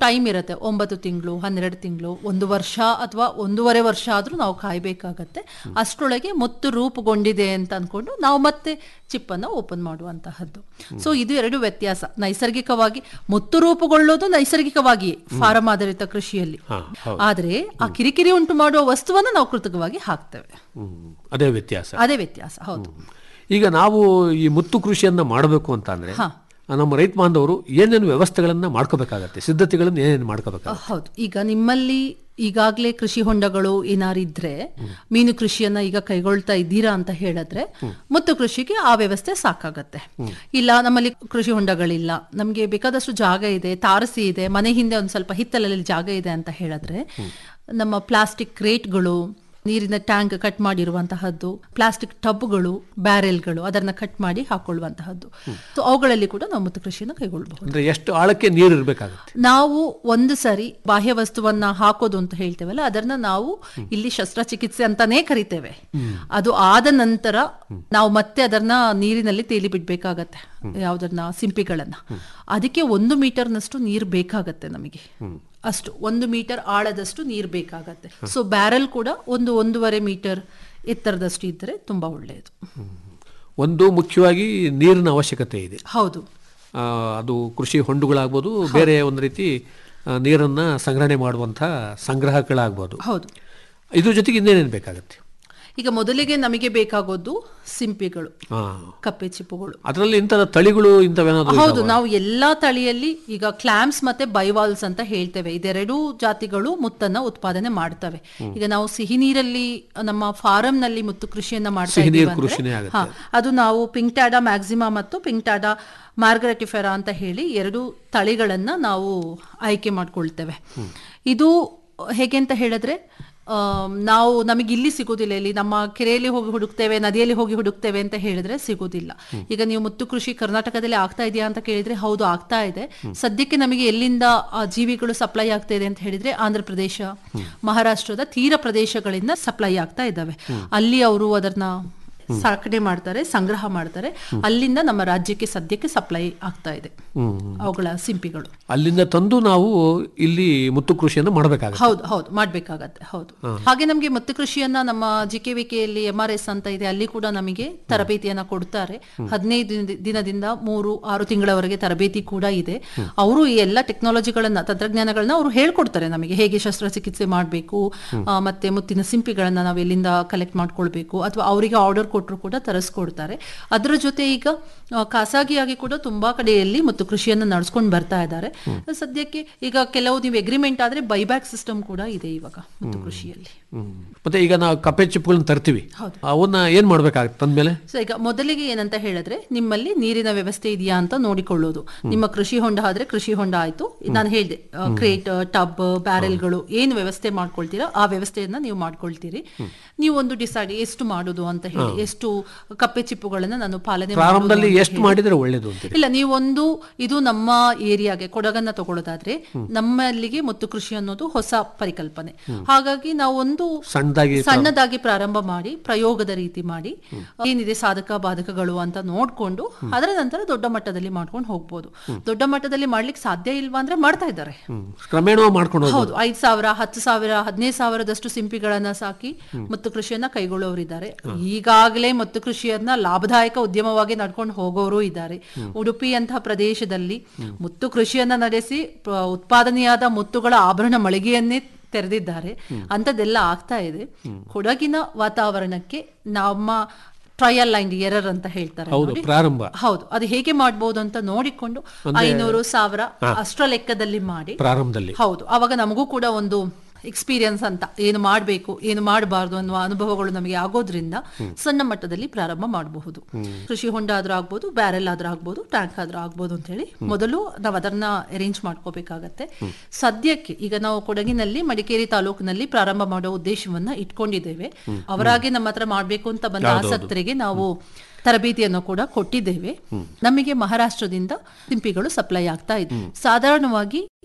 Time ಇರುತ್ತೆ ಒಂಬತ್ತು ತಿಂಗಳು ಹನ್ನೆರಡು ತಿಂಗಳು ಒಂದು ವರ್ಷ ಅಥವಾ ಒಂದೂವರೆ ವರ್ಷ ಆದ್ರೂ ನಾವು ಕಾಯ್ಬೇಕಾಗತ್ತೆ ಅಷ್ಟರೊಳಗೆ ಮುತ್ತು ರೂಪುಗೊಂಡಿದೆ ಅಂತ ಅನ್ಕೊಂಡು ನಾವು ಮತ್ತೆ ಚಿಪ್ಪನ್ನು ಓಪನ್ ಮಾಡುವಂತಹದ್ದು ಸೊ ಇದು ಎರಡು ವ್ಯತ್ಯಾಸ ನೈಸರ್ಗಿಕವಾಗಿ ಮುತ್ತು ರೂಪುಗೊಳ್ಳೋದು ನೈಸರ್ಗಿಕವಾಗಿ ಫಾರಂ ಆಧಾರಿತ ಕೃಷಿಯಲ್ಲಿ ಹಾ, ಹೌದು. ಆದ್ರೆ ಆ ಕಿರಿಕಿರಿ ಉಂಟು ಮಾಡುವ ವಸ್ತುವನ್ನು ನಾವು ಕೃತಕವಾಗಿ ಹಾಕ್ತೇವೆ ಹ್ಮ್. ಅದೇ ವ್ಯತ್ಯಾಸ ಅದೇ ವ್ಯತ್ಯಾಸ ಹೌದು ಈಗ ನಾವು ಈ ಮುತ್ತು ಕೃಷಿಯನ್ನ ಮಾಡಬೇಕು ಅಂತ ಅಂದ್ರೆ ಹಾ. ನಮ್ಮ ರೈತ ಬಾಂಧವರು ಏನೇನು ವ್ಯವಸ್ಥೆಗಳನ್ನ ಮಾಡ್ಕೋಬೇಕಾಗತ್ತೆ ಸಿದ್ಧತೆಗಳನ್ನ ಏನೇನು ಮಾಡ್ಕೋಬೇಕಾಗತ್ತೆ ಹೌದು ಈಗ ನಿಮ್ಮಲ್ಲಿ ಈಗಾಗಲೇ ಕೃಷಿ ಹೊಂಡಗಳು ಏನಾರಿದ್ರೆ ಮೀನು ಕೃಷಿಯನ್ನ ಈಗ ಕೈಗೊಳ್ತಾ ಇದ್ದೀರಾ ಅಂತ ಹೇಳಿದ್ರೆ ಮುತ್ತು ಕೃಷಿಗೆ ಆ ವ್ಯವಸ್ಥೆ ಸಾಕಾಗತ್ತೆ ಇಲ್ಲ ನಮ್ಮಲ್ಲಿ ಕೃಷಿ ಹೊಂಡಗಳಿಲ್ಲ ನಮ್ಗೆ ಬೇಕಾದಷ್ಟು ಜಾಗ ಇದೆ ತಾರಸಿ ಇದೆ ಮನೆ ಹಿಂದೆ ಒಂದ್ ಸ್ವಲ್ಪ ಹಿತ್ತಲಲ್ಲಿ ಜಾಗ ಇದೆ ಅಂತ ಹೇಳಿದ್ರೆ ನಮ್ಮ ಪ್ಲಾಸ್ಟಿಕ್ ಕ್ರೇಟ್ಗಳು ನೀರಿನ ಟ್ಯಾಂಕ್ ಕಟ್ ಮಾಡಿರುವಂತಹದ್ದು ಪ್ಲಾಸ್ಟಿಕ್ ಟಬ್ಗಳು ಬ್ಯಾರೆಲ್ಗಳು ಅದನ್ನ ಕಟ್ ಮಾಡಿ ಹಾಕೊಳ್ಳುವಂತಹದ್ದು ಸೊ ಅವುಗಳಲ್ಲಿ ಕೂಡ ನಾವು ಮುತ್ತು ಕೃಷಿಯನ್ನು ಕೈಗೊಳ್ಳಬಹುದು ಅಂದ್ರೆ ಎಷ್ಟು ಆಳಕ್ಕೆ ನೀರು ಇರಬೇಕಾಗುತ್ತೆ ನಾವು ಒಂದು ಸರಿ ಬಾಹ್ಯ ವಸ್ತುವನ್ನ ಹಾಕೋದು ಅಂತ ಹೇಳ್ತೇವಲ್ಲ ಅದನ್ನ ನಾವು ಇಲ್ಲಿ ಶಸ್ತ್ರಚಿಕಿತ್ಸೆ ಅಂತಾನೇ ಕರಿತೇವೆ ಅದು ಆದ ನಂತರ ನಾವು ಮತ್ತೆ ಅದನ್ನ ನೀರಿನಲ್ಲಿ ತೇಲಿ ಬಿಡ್ಬೇಕಾಗತ್ತೆ ಯಾವ್ದನ್ನ ಸಿಂಪಿಗಳನ್ನ ಅದಕ್ಕೆ ಒಂದು ಮೀಟರ್ನಷ್ಟು ನೀರು ಬೇಕಾಗತ್ತೆ ನಮಗೆ ಅಷ್ಟು ಒಂದು ಮೀಟರ್ ಆಳದಷ್ಟು ನೀರು ಬೇಕಾಗತ್ತೆ ಸೊ ಬ್ಯಾರಲ್ ಕೂಡ ಒಂದು ಒಂದೂವರೆ ಮೀಟರ್ ಎತ್ತರದಷ್ಟು ಇದ್ದರೆ ತುಂಬಾ ಒಳ್ಳೆಯದು ಒಂದು ಮುಖ್ಯವಾಗಿ ನೀರಿನ ಅವಶ್ಯಕತೆ ಇದೆ ಹೌದು ಆ, ಅದು ಕೃಷಿ ಹೊಂಡುಗಳಾಗ್ಬೋದು ಬೇರೆ ಒಂದು ರೀತಿ ಆ, ನೀರನ್ನ ಸಂಗ್ರಹಣೆ ಮಾಡುವಂಥ ಸಂಗ್ರಹಗಳಾಗ್ಬೋದು ಹೌದು ಇದ್ರ ಜೊತೆಗೆ ಇನ್ನೇನೇನು ಬೇಕಾಗುತ್ತೆ ಈಗ ಮೊದಲಿಗೆ ನಮಗೆ ಬೇಕಾಗೋದು ಸಿಂಪಿಗಳು ಹಾ ಕಪ್ಪೆ ಚಿಪ್ಪುಗಳು ಅದರಲ್ಲಿ ಇಂಥ ತಳಿಗಳು ಇಂಥವೇನಾದ್ರು ಹೌದು ನಾವು ಎಲ್ಲಾ ತಳಿಯಲ್ಲಿ ಈಗ ಕ್ಲಾಮ್ಸ್ ಮತ್ತೆ ಬೈವಾಲ್ಸ್ ಅಂತ ಹೇಳ್ತೇವೆ ಇದೆರಡೂ ಜಾತಿಗಳು ಮುತ್ತನ್ನ ಉತ್ಪಾದನೆ ಮಾಡ್ತವೆ ಈಗ ನಾವು ಸಿಹಿ ನೀರಲ್ಲಿ ನಮ್ಮ ಫಾರಂ ನಲ್ಲಿ ಮುತ್ತು ಕೃಷಿಯನ್ನ ಮಾಡ್ತಾ ಸಿಹಿ ನೀರು ಇದ್ದೀವಿ ಅಂದ್ರೆ, ಕೃಷಿನೇ ಆಗುತ್ತೆ. ಹಾ, ಅದು ನಾವು ಪಿಂಕ್ಟಾಡಾ ಮ್ಯಾಕ್ಸಿಮಾ ಮತ್ತು ಪಿಂಕ್ಟಾಡಾ ಮಾರ್ಗರೆಟಿಫೆರಾ ಅಂತ ಹೇಳಿ ಎರಡು ತಳಿಗಳನ್ನ ನಾವು ಆಯ್ಕೆ ಮಾಡ್ಕೊಳ್ತೇವೆ ಇದು ಹೇಗೆ ಅಂತ ಹೇಳಿದ್ರೆ ಆಮ್, ನಾವು ನಮಗೆ ಇಲ್ಲಿ ಸಿಗೋದಿಲ್ಲ ಇಲ್ಲಿ ನಮ್ಮ ಕೆರೆಯಲ್ಲಿ ಹೋಗಿ ಹುಡುಕ್ತೇವೆ ನದಿಯಲ್ಲಿ ಹೋಗಿ ಹುಡುಕ್ತೇವೆ ಅಂತ ಹೇಳಿದ್ರೆ ಸಿಗೋದಿಲ್ಲ ಈಗ ನೀವು ಮುತ್ತು ಕೃಷಿ ಕರ್ನಾಟಕದಲ್ಲಿ ಆಗ್ತಾ ಇದೆಯಾ ಅಂತ ಕೇಳಿದ್ರೆ ಹೌದು ಆಗ್ತಾ ಇದೆ ಸದ್ಯಕ್ಕೆ ನಮಗೆ ಎಲ್ಲಿಂದ ಆ ಜೀವಿಗಳು ಸಪ್ಲೈ ಆಗ್ತಾ ಇದೆ ಅಂತ ಹೇಳಿದ್ರೆ ಆಂಧ್ರ ಪ್ರದೇಶ ಮಹಾರಾಷ್ಟ್ರದ ತೀರ ಪ್ರದೇಶಗಳಿಂದ ಸಪ್ಲೈ ಆಗ್ತಾ ಇದ್ದಾವೆ ಅಲ್ಲಿ ಅವರು ಅದನ್ನ ಸಾಕಣೆ ಮಾಡ್ತಾರೆ ಸಂಗ್ರಹ ಮಾಡ್ತಾರೆ ಅಲ್ಲಿಂದ ನಮ್ಮ ರಾಜ್ಯಕ್ಕೆ ಸದ್ಯಕ್ಕೆ ಸಪ್ಲೈ ಆಗ್ತಾ ಇದೆ ಅವುಗಳ ಸಿಂಪಿಗಳು ಅಲ್ಲಿಂದ ತಂದು ನಾವು ಇಲ್ಲಿ ಮುತ್ತು ಕೃಷಿಯನ್ನು ಮಾಡಬೇಕಾಗುತ್ತೆ ಹೌದು ಹೌದು ಮಾಡ್ಬೇಕಾಗತ್ತೆ ಹೌದು ಹಾಗೆ ನಮಗೆ ಮುತ್ತು ಕೃಷಿಯನ್ನ ನಮ್ಮ ಜಿ ಕೆ ವಿಕೆಯಲ್ಲಿ ಎಂ ಆರ್ ಎಸ್ ಅಂತ ಇದೆ ಅಲ್ಲಿ ಕೂಡ ನಮಗೆ ತರಬೇತಿಯನ್ನ ಕೊಡ್ತಾರೆ ಹದಿನೈದು ದಿನ- ದಿನದಿಂದ ಮೂರು ಆರು ತಿಂಗಳವರೆಗೆ ತರಬೇತಿ ಕೂಡ ಇದೆ ಅವರು ಈ ಎಲ್ಲ ಟೆಕ್ನಾಲಜಿಗಳನ್ನ ತಂತ್ರಜ್ಞಾನಗಳನ್ನ ಅವರು ಹೇಳ್ಕೊಡ್ತಾರೆ ನಮಗೆ ಹೇಗೆ ಶಸ್ತ್ರಚಿಕಿತ್ಸೆ ಮಾಡಬೇಕು ಮತ್ತೆ ಮುತ್ತಿನ ಸಿಂಪಿಗಳನ್ನ ನಾವು ಎಲ್ಲಿಂದ ಕಲೆಕ್ಟ್ ಮಾಡ್ಕೊಳ್ಬೇಕು ಅಥವಾ ಅವರಿಗೆ ಆರ್ಡರ್ ಕೊಟ್ಟರು ಕೂಡ ತರಿಸ್ಕೊಡ್ತಾರೆ ಅದರ ಜೊತೆ ಈಗ ಆ, ಖಾಸಗಿಯಾಗಿ ಕೂಡ ತುಂಬಾ ಕಡೆಯಲ್ಲಿ ಮುತ್ತು ಕೃಷಿಯನ್ನು ನಡೆಸ್ಕೊಂಡು ಬರ್ತಾ ಇದ್ದಾರೆ ಸದ್ಯಕ್ಕೆ ಈಗ ಕೆಲವು ನೀವು ಎಗ್ರಿಮೆಂಟ್ ಆದ್ರೆ ಬೈಬ್ಯಾಕ್ ಸಿಸ್ಟಮ್ ಕೂಡ ಇದೆ ಇವಾಗ ಮುತ್ತು ಕೃಷಿಯಲ್ಲಿ ಹ್ಮ್. ಮತ್ತೆ ಈಗ ನಾವು ಕಪ್ಪೆ ಚಿಪ್ಪುಗಳನ್ನ ತರ್ತೀವಿ ಹೌದು. ಅವನ್ನ ಏನ್ ಮಾಡ್ಬೇಕಾಗುತ್ತೆ ತಂದ್ಮೇಲೆ ಸೊ ಈಗ ಮೊದಲಿಗೆ ಏನಂತ ಹೇಳಿದ್ರೆ ನಿಮ್ಮಲ್ಲಿ ನೀರಿನ ವ್ಯವಸ್ಥೆ ಇದೆಯಾ ಅಂತ ನೋಡಿಕೊಳ್ಳೋದು ನಿಮ್ಮ ಕೃಷಿ ಹೊಂಡ ಆದ್ರೆ ಕೃಷಿ ಹೊಂಡ ಆಯ್ತು ನಾನು ಹೇಳಿದೆ ಕ್ರೇಟ್ ಟಬ್ ಬ್ಯಾರೆಲ್ಗಳು ಏನು ವ್ಯವಸ್ಥೆ ಮಾಡ್ಕೊಳ್ತೀರಾ ಆ ವ್ಯವಸ್ಥೆಯನ್ನ ನೀವು ಮಾಡ್ಕೊಳ್ತೀರಿ ನೀವು ಒಂದು ಡಿಸೈಡ್ ಎಷ್ಟು ಮಾಡೋದು ಅಂತ ಹೇಳಿ ಎಷ್ಟು ಕಪ್ಪೆ ಚಿಪ್ಪುಗಳನ್ನ ನಾನು ಪಾಲನೆ ಮಾಡೋದು ಪ್ರಾರಂಭದಲ್ಲಿ ಅಂತ ಎಷ್ಟು ಮಾಡಿದ್ರೆ ಒಳ್ಳೇದು ಅಂತೀರಿ ಇಲ್ಲ ನೀವೊಂದು ಇದು ನಮ್ಮ ಏರಿಯಾಗೆ ಕೊಡಗನ್ನ ತಗೊಳ್ಳೋದಾದ್ರೆ ನಮ್ಮಲ್ಲಿಗೆ ಮುತ್ತು ಕೃಷಿ ಅನ್ನೋದು ಹೊಸ ಪರಿಕಲ್ಪನೆ ಹಾಗಾಗಿ ನಾವು ಒಂದು ಸಣ್ಣದಾಗಿ ಸಣ್ಣದಾಗಿ ಪ್ರಾರಂಭ ಮಾಡಿ ಪ್ರಯೋಗದ ರೀತಿ ಮಾಡಿ ಏನಿದೆ ಸಾಧಕ ಬಾಧಕಗಳು ಅಂತ ನೋಡ್ಕೊಂಡು ಅದರ ನಂತರ ದೊಡ್ಡ ಮಟ್ಟದಲ್ಲಿ ಮಾಡ್ಕೊಂಡು ಹೋಗ್ಬೋದು ದೊಡ್ಡ ಮಟ್ಟದಲ್ಲಿ ಮಾಡ್ಲಿಕ್ಕೆ ಸಾಧ್ಯ ಇಲ್ವಾ ಅಂದ್ರೆ ಮಾಡ್ತಾ ಇದ್ದಾರೆ ಹ್ಮ್. ಕ್ರಮೇಣವಾಗಿ ಮಾಡ್ಕೊಂಡು ಹೋಗ್ಬೋದು ಹೌದು ಐದ್ ಸಾವಿರ ಹತ್ತು ಸಾವಿರ ಹದಿನೈದು ಸಾವಿರದಷ್ಟು ಸಿಂಪಿಗಳನ್ನ ಸಾಕಿ ಮುತ್ತು ಕೃಷಿಯನ್ನ ಕೈಗೊಳ್ಳೋರಿದ್ದಾರೆ ಈಗಾಗಲೇ ಮುತ್ತು ಕೃಷಿಯನ್ನ ಲಾಭದಾಯಕ ಉದ್ಯಮವಾಗಿ ನಡ್ಕೊಂಡು ಹೋಗೋರು ಇದ್ದಾರೆ ಉಡುಪಿ ಅಂತಹ ಪ್ರದೇಶದಲ್ಲಿ ಮುತ್ತು ಕೃಷಿಯನ್ನ ನಡೆಸಿ ಪ- ಉತ್ಪಾದನೆಯಾದ ಮುತ್ತುಗಳ ಆಭರಣ ಮಳಿಗೆಯನ್ನೇ ತೆರೆದಿದ್ದಾರೆ ಅಂಥದ್ದೆಲ್ಲ ಆಗ್ತಾ ಇದೆ ಕೊಡಗಿನ ವಾತಾವರಣಕ್ಕೆ ನಮ್ಮ ಟ್ರಯಲ್ ಅಂಡ್ ಎರರ್ ಅಂತ ಹೇಳ್ತಾರೆ ಹೌದು ನೋಡಿ. ಪ್ರಾರಂಭ ಹೌದು ಅದು ಹೇಗೆ ಮಾಡ್ಬೋದು ಅಂತ ನೋಡಿಕೊಂಡು ಐನೂರು ಸಾವಿರ ಅಷ್ಟರ ಲೆಕ್ಕದಲ್ಲಿ ಮಾಡಿ ಪ್ರಾರಂಭದಲ್ಲಿ ಹೌದು ಅವಾಗ ನಮಗೂ ಕೂಡ ಒಂದು ಎಕ್ಸ್ಪೀರಿಯನ್ಸ್ ಅಂತ ಏನು ಮಾಡಬೇಕು ಏನು ಮಾಡಬಾರ್ದು ಅನ್ನುವ ಅನುಭವಗಳು ನಮಗೆ ಆಗೋದ್ರಿಂದ ಸಣ್ಣ ಮಟ್ಟದಲ್ಲಿ ಪ್ರಾರಂಭ ಮಾಡಬಹುದು ಕೃಷಿ ಹೊಂಡ ಆದ್ರೂ ಆಗ್ಬೋದು ಬ್ಯಾರೆಲ್ ಆದ್ರೂ ಆಗ್ಬೋದು ಟ್ಯಾಂಕ್ ಆದ್ರೂ ಆಗ್ಬೋದು ಅಂತ ಹೇಳಿ ಮೊದಲು ನಾವು ಅದನ್ನ ಅರೇಂಜ್ ಮಾಡ್ಕೋಬೇಕಾಗತ್ತೆ ಸದ್ಯಕ್ಕೆ ಈಗ ನಾವು ಕೊಡಗಿನಲ್ಲಿ ಮಡಿಕೇರಿ ತಾಲೂಕಿನಲ್ಲಿ ಪ್ರಾರಂಭ ಮಾಡೋ ಉದ್ದೇಶವನ್ನ ಇಟ್ಕೊಂಡಿದ್ದೇವೆ ಅವರಾಗೆ ನಮ್ಮ ಹತ್ರ ಮಾಡ್ಬೇಕು ಅಂತ ಬಂದ ಆಸಕ್ತರಿಗೆ ನಾವು ತರಬೇತಿಯನ್ನು ಕೂಡ ಕೊಟ್ಟಿದ್ದೇವೆ ನಮಗೆ ಮಹಾರಾಷ್ಟ್ರದಿಂದ ಸಿಂಪಿಗಳು ಸಪ್ಲೈ ಆಗ್ತಾ ಇದೆ ಸಾಧಾರಣವಾಗಿ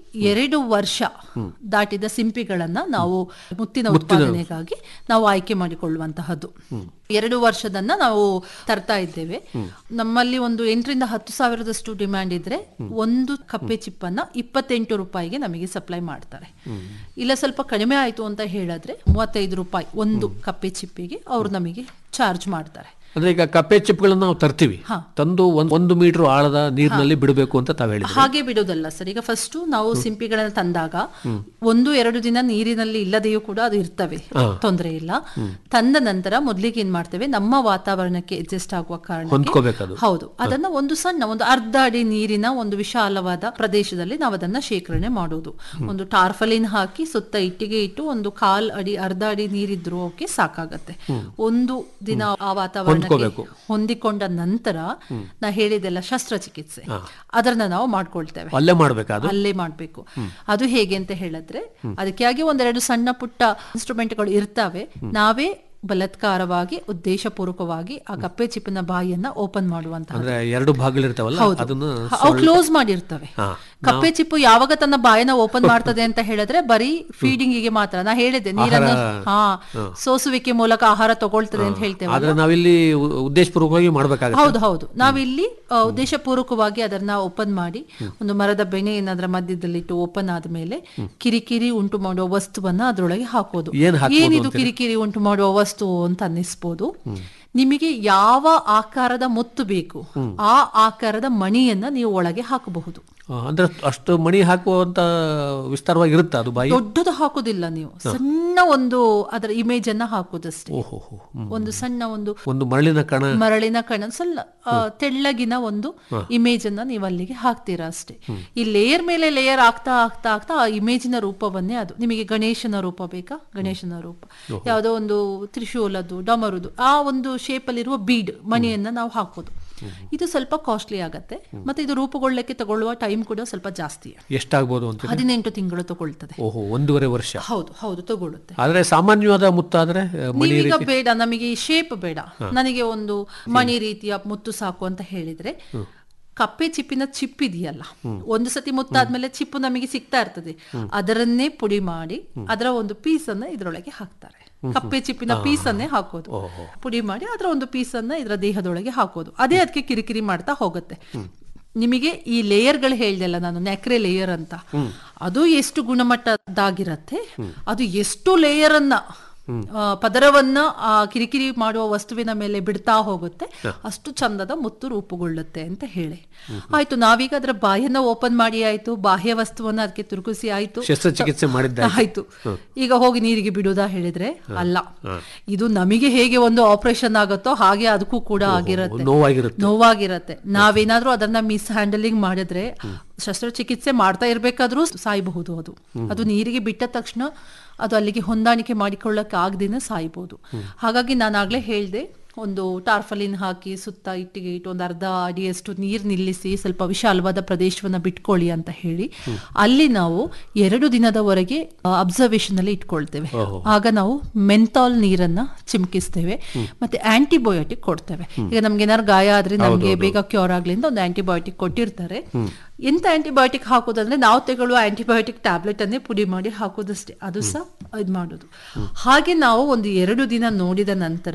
ಎರಡು ವರ್ಷ ದಾಟಿದ ಸಿಂಪಿಗಳನ್ನ ನಾವು ಮುತ್ತಿನ ಉತ್ಪಾದನೆಗಾಗಿ ನಾವು ಆಯ್ಕೆ ಮಾಡಿಕೊಳ್ಳುವಂತಹದ್ದು ಎರಡು ವರ್ಷದನ್ನ ನಾವು ತರ್ತಾ ಇದ್ದೇವೆ ನಮ್ಮಲ್ಲಿ ಒಂದು ಎಂಟರಿಂದ ಹತ್ತು ಸಾವಿರದಷ್ಟು ಡಿಮ್ಯಾಂಡ್ ಇದ್ರೆ ಒಂದು ಕಪ್ಪೆ ಚಿಪ್ಪನ್ನ ಇಪ್ಪತ್ತೆಂಟು ರೂಪಾಯಿಗೆ ನಮಗೆ ಸಪ್ಲೈ ಮಾಡ್ತಾರೆ ಇಲ್ಲ ಸ್ವಲ್ಪ ಕಡಿಮೆ ಆಯ್ತು ಅಂತ ಹೇಳಿದ್ರೆ ಮೂವತ್ತೈದು ರೂಪಾಯಿ ಒಂದು ಕಪ್ಪೆ ಚಿಪ್ಪಿಗೆ ಅವರು ನಮಗೆ ಚಾರ್ಜ್ ಮಾಡ್ತಾರೆ ಅಂದ್ರೆ ಈಗ ಕಪ್ಪೆ ಚಿಪ್ಗಳನ್ನ ನಾವು ತರ್ತೀವಿ ಹಾ. ತಂದು ಒಂದ್ ಒಂದು ಮೀಟರ್ ಆಳದ ನೀರಿನಲ್ಲಿ ಬಿಡಬೇಕು ಅಂತ ತಾವು ಹೇಳಿದ್ರಿ ಹಾಗೆ ಬಿಡೋದಲ್ಲ ಸರ್ ಈಗ ಫಸ್ಟ್ ನಾವು ಸಿಂಪಿಗಳನ್ನ ತಂದಾಗ ಒಂದು ಎರಡು ದಿನ ನೀರಿನಲ್ಲಿ ಇಲ್ಲದೆಯೂ ಕೂಡ ಅದು ಇರ್ತವೆ ತೊಂದರೆ ಇಲ್ಲ ತಂದ ನಂತರ ಮೊದಲಿಗೆ ಏನ್ ಮಾಡ್ತೇವೆ ನಮ್ಮ ವಾತಾವರಣಕ್ಕೆ ಅಡ್ಜಸ್ಟ್ ಆಗುವ ಕಾರಣ ಹೊಂದ್ಕೋಬೇಕದು ಹೌದು ಅದನ್ನ ಒಂದು ಸಣ್ಣ ಒಂದು ಅರ್ಧ ಅಡಿ ನೀರಿನ ಒಂದು ವಿಶಾಲವಾದ ಪ್ರದೇಶದಲ್ಲಿ ನಾವು ಅದನ್ನ ಶೇಖರಣೆ ಮಾಡೋದು ಒಂದು ಟಾರ್ಫಲಿನ್ ಹಾಕಿ ಸುತ್ತ ಇಟ್ಟಿಗೆ ಇಟ್ಟು ಒಂದು ಕಾಲ್ ಅಡಿ ಅರ್ಧ ಅಡಿ ನೀರಿದ್ರು ಓಕೆ ಸಾಕಾಗತ್ತೆ ಒಂದು ದಿನ ಆ ವಾತಾವರಣಕ್ಕೆ ಹೊಂದ್ಕೋಬೇಕು. ಹೊಂದಿಕೊಂಡ ನಂತರ ನಾ ಹೇಳಿದೆಲ್ಲ ಶಸ್ತ್ರಚಿಕಿತ್ಸೆ ಅದನ್ನ ನಾವು ಮಾಡ್ಕೊಳ್ತೇವೆ ಅಲ್ಲೇ ಮಾಡ್ಬೇಕಾ ಅದು ಅಲ್ಲೇ ಮಾಡ್ಬೇಕು ಅದು ಹೇಗೆ ಅಂತ ಹೇಳಿದ್ರೆ ಅದಕ್ಕಾಗಿ ಒಂದೆರಡು ಸಣ್ಣ ಪುಟ್ಟ ಇನ್ಸ್ಟ್ರೂಮೆಂಟ್ಗಳು ಇರ್ತವೆ ನಾವೇ ಬಲಾತ್ಕಾರವಾಗಿ ಉದ್ದೇಶಪೂರ್ವಕವಾಗಿ ಆ ಕಪ್ಪೆ ಚಿಪ್ಪಿನ ಬಾಯಿಯನ್ನ ಓಪನ್ ಮಾಡುವಂತಹ ಅಂದ್ರೆ ಎರಡು ಭಾಗಗಳಿರ್ತಾವಲ್ಲ ಅದನ್ನ ಅವು ಕ್ಲೋಸ್ ಮಾಡಿರ್ತವೆ ಹಾ. ಕಪ್ಪೆ ಚಿಪ್ಪು ಯಾವಾಗ ತನ್ನ ಬಾಯನ್ನ ಓಪನ್ ಮಾಡ್ತದೆ ಅಂತ ಹೇಳಿದ್ರೆ ಬರೀ ಫೀಡಿಂಗ್ ಗೆ ಮಾತ್ರ ನಾ ಹೇಳಿದೆ ನೀರನ್ನು ಹಾ ಸೋಸುವಿಕೆ ಮೂಲಕ ಆಹಾರ ತಗೊಳ್ತದೆ ಅಂತ ಹೇಳ್ತೇವೆ ಆದ್ರೆ ನಾವಿಲ್ಲಿ ಉ- ಉದ್ದೇಶಪೂರ್ವಕವಾಗಿ ಮಾಡ್ಬೇಕಾಗತ್ತೆ ಹೌದು ಹೌದು ನಾವಿಲ್ಲಿ ಆ, ಉದ್ದೇಶಪೂರ್ವಕವಾಗಿ ಅದನ್ನ ಓಪನ್ ಮಾಡಿ ಒಂದು ಮರದ ಬೆಣೆಯನ್ನು ಅದರ ಮಧ್ಯದಲ್ಲಿಟ್ಟು ಓಪನ್ ಆದ್ಮೇಲೆ ಕಿರಿಕಿರಿ ಉಂಟು ಮಾಡುವ ವಸ್ತುವನ್ನ ಅದರೊಳಗೆ ಹಾಕೋದು ಏನ್ ಹಾಕ್ಬೋದು ಏನಿದು ಕಿರಿಕಿರಿ ಉಂಟು ಮಾಡುವ ವಸ್ತು ಅಂತ ಅನ್ನಿಸ್ಬೋದು ನಿಮಗೆ ಯಾವ ಆಕಾರದ ಮುತ್ತು ಬೇಕು ಆ ಆಕಾರದ ಮಣಿಯನ್ನ ನೀವು ಒಳಗೆ ಹಾಕಬಹುದು ಆ, ಅಂದ್ರೆ ಅಷ್ಟು ಮಣಿ ಹಾಕುವಂತ ವಿಸ್ತಾರವಾಗಿ ಇರುತ್ತಾ ಅದು ಬಾಯಿ ದೊಡ್ಡದು ಹಾಕುದಿಲ್ಲ ನೀವು ಸಣ್ಣ ಒಂದು ಅದರ ಇಮೇಜ್ ಅನ್ನ ಹಾಕುದಷ್ಟೇ ಓಹೋ ಹೋ ಹ್ಮ್. ಒಂದು ಸಣ್ಣ ಒಂದು ಒಂದು ಮರಳಿನ ಕಣ ಮರಳಿನ ಕಣ ಸ್ವಲ್ಪ ಆ, ತೆಳ್ಳಗಿನ ಒಂದು ಇಮೇಜ್ ಅನ್ನ ನೀವು ಅಲ್ಲಿಗೆ ಹಾಕ್ತೀರಾ ಅಷ್ಟೇ ಈ ಲೇಯರ್ ಮೇಲೆ ಲೇಯರ್ ಆಗ್ತಾ ಆಗ್ತಾ ಆಗ್ತಾ ಆ ಇಮೇಜಿನ ರೂಪವನ್ನೇ ಅದು ನಿಮಗೆ ಗಣೇಶನ ರೂಪ ಬೇಕಾ ಗಣೇಶನ ರೂಪ ಯಾವುದೋ ಒಂದು ತ್ರಿಶೂಲದ್ದು ಡಮರುದು ಆ ಒಂದು ಶೇಪ್ ಅಲ್ಲಿರುವ ಬೀಡ್ ಮಣಿಯನ್ನ ನಾವು ಹಾಕೋದು ಇದು ಸ್ವಲ್ಪ ಕಾಸ್ಟ್ಲಿ ಆಗತ್ತೆ ಮತ್ತೆ ಇದು ರೂಪುಗೊಳ್ಳಕ್ಕೆ ತಗೊಳ್ಳುವ ಟೈಮ್ ಕೂಡ ಸ್ವಲ್ಪ ಜಾಸ್ತಿ ಎಷ್ಟಾಗ್ಬೋದು ಅಂತ ಹದಿನೆಂಟು ತಿಂಗಳು ತಗೊಳ್ತದೆ ಓಹೋ ಒಂದೂವರೆ ವರ್ಷ ಹೌದು ಹೌದು ತಗೊಳ್ಳುತ್ತೆ ಆದ್ರೆ ಸಾಮಾನ್ಯವಾದ ಮುತ್ತಾದ್ರೆ ಆ, ಮಣಿ ನೀವೀಗ ಬೇಡ ನಮಗೆ ಈ ಶೇಪ್ ಬೇಡ ನನಗೆ ಒಂದು ಮಣಿ ರೀತಿಯ ಮುತ್ತು ಸಾಕು ಅಂತ ಹೇಳಿದ್ರೆ ಕಪ್ಪೆ ಚಿಪ್ಪಿನ ಚಿಪ್ ಇದೆಯಲ್ಲ ಒಂದು ಸತಿ ಮುತ್ತಾದ್ಮೇಲೆ ಚಿಪ್ಪು ನಮಗೆ ಸಿಗ್ತಾ ಇರ್ತದೆ ಅದರನ್ನೇ ಪುಡಿ ಮಾಡಿ ಅದರ ಒಂದು ಪೀಸ್ ಅನ್ನ ಇದ್ರೊಳಗೆ ಹಾಕ್ತಾರೆ ಕಪ್ಪೆ ಚಿಪ್ಪಿನ ಪೀಸ್ ಅನ್ನೇ ಹಾಕೋದು ಪುಡಿ ಮಾಡಿ ಅದರ ಒಂದು ಪೀಸ್ ಅನ್ನ ಇದರ ದೇಹದೊಳಗೆ ಹಾಕೋದು ಅದೇ ಅದಕ್ಕೆ ಕಿರಿಕಿರಿ ಮಾಡ್ತಾ ಹೋಗುತ್ತೆ ನಿಮಗೆ ಈ ಲೇಯರ್ಗಳು ಹೇಳ್ದಲ್ಲ ನಾನು ನೆಕ್ರೆ ಲೇಯರ್ ಅಂತ ಅದು ಎಷ್ಟು ಗುಣಮಟ್ಟದಾಗಿರತ್ತೆ ಅದು ಎಷ್ಟು ಲೇಯರ್ ಅನ್ನ ಆ, ಪದರವನ್ನ ಆ ಕಿರಿಕಿರಿ ಮಾಡುವ ವಸ್ತುವಿನ ಮೇಲೆ ಬಿಡ್ತಾ ಹೋಗುತ್ತೆ ಅಷ್ಟು ಚಂದದ ಮುತ್ತು ರೂಪುಗೊಳ್ಳುತ್ತೆ ಅಂತ ಹೇಳಿ ಆಯ್ತು ನಾವೀಗ ಅದರ ಬಾಯನ್ನ ಓಪನ್ ಮಾಡಿ ಆಯ್ತು ಬಾಹ್ಯ ವಸ್ತುವನ್ನ ಅದಕ್ಕೆ ತುರುಕಿಸಿ ಆಯ್ತು ಶಸ್ತ್ರಚಿಕಿತ್ಸೆ ಮಾಡಿದ್ದ ಆಯ್ತು ಈಗ ಹೋಗಿ ನೀರಿಗೆ ಬಿಡುವುದಾ ಹೇಳಿದ್ರೆ ಅಲ್ಲ ಇದು ನಮಗೆ ಹೇಗೆ ಒಂದು ಆಪರೇಷನ್ ಆಗುತ್ತೋ ಹಾಗೆ ಅದಕ್ಕೂ ಕೂಡ ಆಗಿರತ್ತೆ ನೋವಾಗಿರುತ್ತೆ ನೋವಾಗಿರತ್ತೆ ನಾವೇನಾದ್ರೂ ಅದನ್ನ ಮಿಸ್ ಹ್ಯಾಂಡಲಿಂಗ್ ಮಾಡಿದ್ರೆ ಶಸ್ತ್ರಚಿಕಿತ್ಸೆ ಮಾಡ್ತಾ ಇರ್ಬೇಕಾದ್ರೂ ಸಾಯಬಹುದು ಅದು ಅದು ನೀರಿಗೆ ಬಿಟ್ಟ ತಕ್ಷಣ ಅದು ಅಲ್ಲಿಗೆ ಹೊಂದಾಣಿಕೆ ಮಾಡಿಕೊಳ್ಳಕ್ಕೆ ಆಗದೇನೆ ಸಾಯ್ಬೋದು ಹಾಗಾಗಿ ನಾನು ಆಗ್ಲೇ ಹೇಳ್ದೆ ಒಂದು ಟಾರ್ಫಲಿನ್ ಹಾಕಿ ಸುತ್ತ ಇಟ್ಟಿಗೆ ಇಟ್ಟು ಒಂದು ಅರ್ಧ ಅಡಿಯಷ್ಟು ನೀರು ನಿಲ್ಲಿಸಿ ಸ್ವಲ್ಪ ವಿಶಾಲವಾದ ಪ್ರದೇಶವನ್ನ ಬಿಟ್ಕೊಳ್ಳಿ ಅಂತ ಹೇಳಿ ಅಲ್ಲಿ ನಾವು ಎರಡು ದಿನದವರೆಗೆ ಅಬ್ಸರ್ವೇಷನ್ ಅಲ್ಲಿ ಇಟ್ಕೊಳ್ತೇವೆ ಆಗ ನಾವು ಮೆಂತಾಲ್ ನೀರನ್ನ ಚಿಮ್ಕಿಸ್ತೇವೆ ಮತ್ತೆ ಆಂಟಿಬಯೋಟಿಕ್ ಕೊಡ್ತೇವೆ ಈಗ ನಮ್ಗೆ ಏನಾದ್ರು ಗಾಯ ಆದ್ರೆ ನಮ್ಗೆ ಬೇಗ ಕ್ಯೂರ್ ಆಗ್ಲಿ ಅಂತ ಒಂದು ಆಂಟಿಬಯೋಟಿಕ್ ಕೊಟ್ಟಿರ್ತಾರೆ ಎಂತ ಆಂಟಿಬಯೋಟಿಕ್ ಹಾಕೋದಂದ್ರೆ ನಾವು ತಗೊಳ್ಳುವ ಆಂಟಿಬಯೋಟಿಕ್ ಟ್ಯಾಬ್ಲೆಟ್ ಅನ್ನೇ ಪುಡಿ ಮಾಡಿ ಹಾಕೋದಷ್ಟೇ ಅದು ಸಹ ಇದು ಮಾಡೋದು ಹಾಗೆ ನಾವು ಒಂದು ಎರಡು ದಿನ ನೋಡಿದ ನಂತರ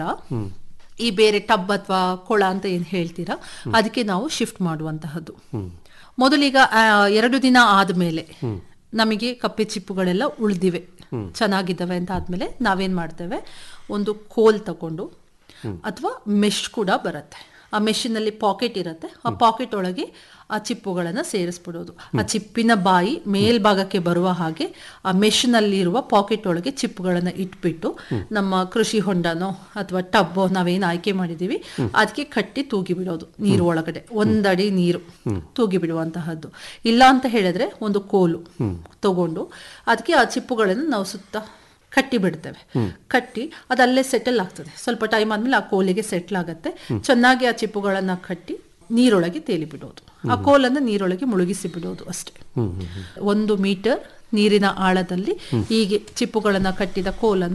ಈ ಬೇರೆ ಟಬ್ ಅಥವಾ ಕೊಳ ಅಂತ ಏನ್ ಹೇಳ್ತೀರಾ ಅದಕ್ಕೆ ನಾವು ಶಿಫ್ಟ್ ಮಾಡುವಂತಹದ್ದು ಮೊದಲೀಗ ಆ, ಎರಡು ದಿನ ಆದ್ಮೇಲೆ ನಮಗೆ ಕಪ್ಪೆ ಚಿಪ್ಪುಗಳೆಲ್ಲ ಉಳಿದಿವೆ ಚೆನ್ನಾಗಿದ್ದಾವೆ ಅಂತ ಆದ್ಮೇಲೆ ನಾವೇನ್ ಮಾಡ್ತೇವೆ ಒಂದು ಕೋಲ್ ತಕೊಂಡು ಅಥವಾ ಮೆಶ್ ಕೂಡ ಬರುತ್ತೆ ಆ ಮೆಷಿನಲ್ಲಿ ಪಾಕೆಟ್ ಇರುತ್ತೆ ಆ ಪಾಕೆಟ್ ಒಳಗೆ ಆ ಚಿಪ್ಪುಗಳನ್ನ ಸೇರಿಸ್ಬಿಡೋದು ಆ ಚಿಪ್ಪಿನ ಬಾಯಿ ಮೇಲ್ಭಾಗಕ್ಕೆ ಬರುವ ಹಾಗೆ ಆ ಮೆಷಿನಲ್ಲಿರುವ ಪಾಕೆಟ್ ಒಳಗೆ ಚಿಪ್ಪುಗಳನ್ನ ಇಟ್ಬಿಟ್ಟು ನಮ್ಮ ಕೃಷಿ ಹೊಂಡನೋ ಅಥವಾ ಟಬ್ಬೋ ನಾವೇನು ಆಯ್ಕೆ ಮಾಡಿದೀವಿ ಅದಕ್ಕೆ ಕಟ್ಟಿ ತೂಗಿ ಬಿಡೋದು ನೀರು ಒಳಗಡೆ ಒಂದಡಿ ನೀರು ತೂಗಿ ಬಿಡುವಂತಹದ್ದು ಇಲ್ಲ ಅಂತ ಹೇಳಿದ್ರೆ ಒಂದು ಕೋಲು ತಗೊಂಡು ಅದಕ್ಕೆ ಆ ಚಿಪ್ಪುಗಳನ್ನು ನಾವು ಸುತ್ತ ಕಟ್ಟಿ ಬಿಡ್ತೇವೆ ಕಟ್ಟಿ ಅದಲ್ಲೇ ಸೆಟಲ್ ಆಗ್ತದೆ ಸ್ವಲ್ಪ ಟೈಮ್ ಆದ್ಮೇಲೆ ಆ ಕೋಲಿಗೆ ಸೆಟ್ಲ್ ಆಗುತ್ತೆ ಚೆನ್ನಾಗಿ ಆ ಚಿಪ್ಪುಗಳನ್ನ ಕಟ್ಟಿ ನೀರೊಳಗೆ ತೇಲಿ ಬಿಡೋದು ಆ ಕೋಲನ್ನು ನೀರೊಳಗೆ ಮುಳುಗಿಸಿ ಬಿಡೋದು ಅಷ್ಟೇ ಒಂದು ಮೀಟರ್ ನೀರಿನ ಆಳದಲ್ಲಿ ಹೀಗೆ ಚಿಪ್ಪುಗಳನ್ನ ಕಟ್ಟಿದ ಕೋಲನ್ನು